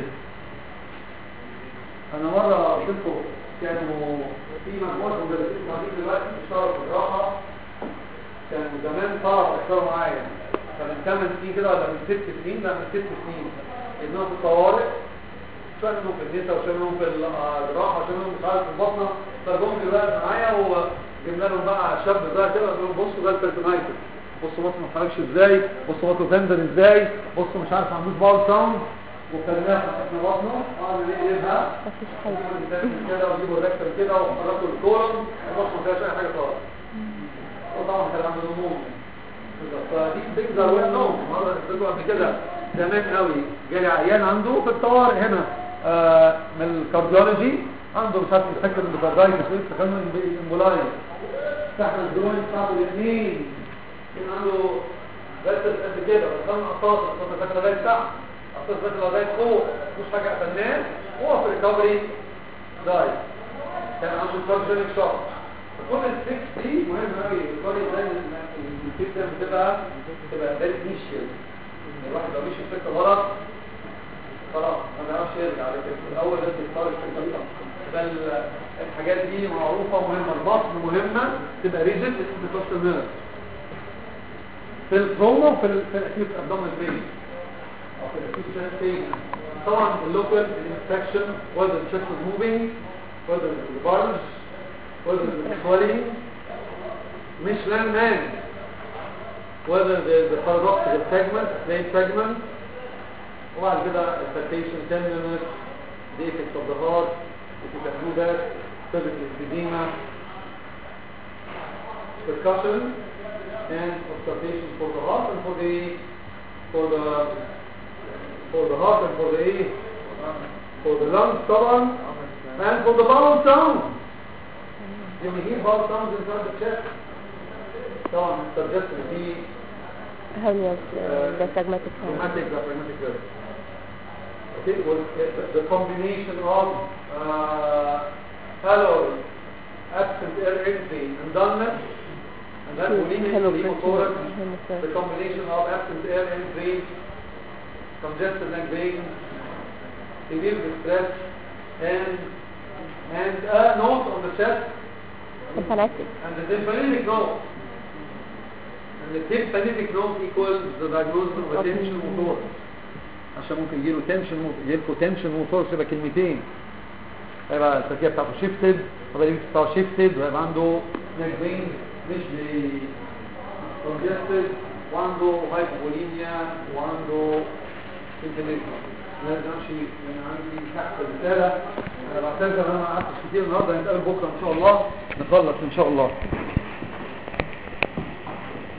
انا مره قلت لكم كانوا في مجموعه مدرسين قاعدين دلوقتي بيشتغلوا في الراحه كانوا زمان طلبه اشتغلوا معايا فمن 8 سنين كده ولا من 6 سنين لا من 6 سنين ابنهم في الطوارئ شويه منهم في النساء وشويه منهم في الجراحه وشويه منهم مش عارف في البطنه فجم دلوقتي معايا وجبنا لهم بقى شاب صغير كده قلت لهم بصوا ده البيرسونايتس بصوا بصوا ما اتحركش ازاي بصوا بصوا تندر ازاي بصوا مش عارف ما عندوش باول ساوند وكلمات احنا بطنه قعدوا يقلبها مفيش حاجة كده ويجيبوا الركتر كده وحركوا الكولوم وبص ما فيهاش اي حاجه خالص وطبعا كان عنده نمو فدي بتجزر وين نوم مره قلت قبل كده زمان قوي جالي عيان عنده في الطوارئ هنا آه من الكارديولوجي عنده مش عارف يتفكر من الكارديولوجي لسه كان امبولاي تحت الجوين بتاعته الاثنين كان عنده بس قد كده بس كان قطاطه كنت فاكر لغايه تحت قطاطه فاكر لغايه فوق مش حاجه قفلناه هو في ريكفري داي كان عنده كارديولوجي شوك كل الفيكس دي مهم قوي الكاري دايما الفيكس ده بتبقى بتبقى فيري انيشال الواحد لو مشي في سكه غلط خلاص ما بيعرفش يرجع على كده الاول لازم يختار السكه الصح بل الحاجات دي معروفه مهمه البطن مهمه تبقى ريجن اسمه كوست نيرف في التروما وفي ال- في الاكيوت ابدومينال بين او في الاكيوت chest pain طبعا اللوكال الانفكشن whether the chest is moving whether the bulge whether the swelling مش لاند مان whether there's a paradoxical segment main segment وبعد كده palpation tenderness the effects of the heart if you can do that cervical edema percussion and observation for the heart and for the for the for the heart and for the ايه for the lungs طبعا and for the bowel sound you will hear bowel sounds inside the chest طبعا suggest ان في hernias uh, diaphragmatic hernia. Dramatic diaphragmatic curve. Okay, well, the- the combination of uh, pallor, absent air entry, and dullness, and that will lead to pneumothorax. The combination of absent air entry, congested neck vein, severe distress, and and a note on the chest, Tympanitic. and the tympanic note. And the tympanic note equals the diagnosis of a tension motor. عشان ممكن يجيله تنشن يجيلكوا تنشن موتور يبقى كلمتين هيبقى التركيبه بتاعته شيفتد هيبقى الريمكس بتاعه شيفتد وهيبقى عنده نيك فين مش بي كونجستد وعنده هايبوبوليميا وعنده سنتيمتر لازم امشي من عندي تحت الرساله انا بعتذر ان انا ما قعدتش كتير النهارده هنتقابل بكره ان شاء الله نخلص ان شاء الله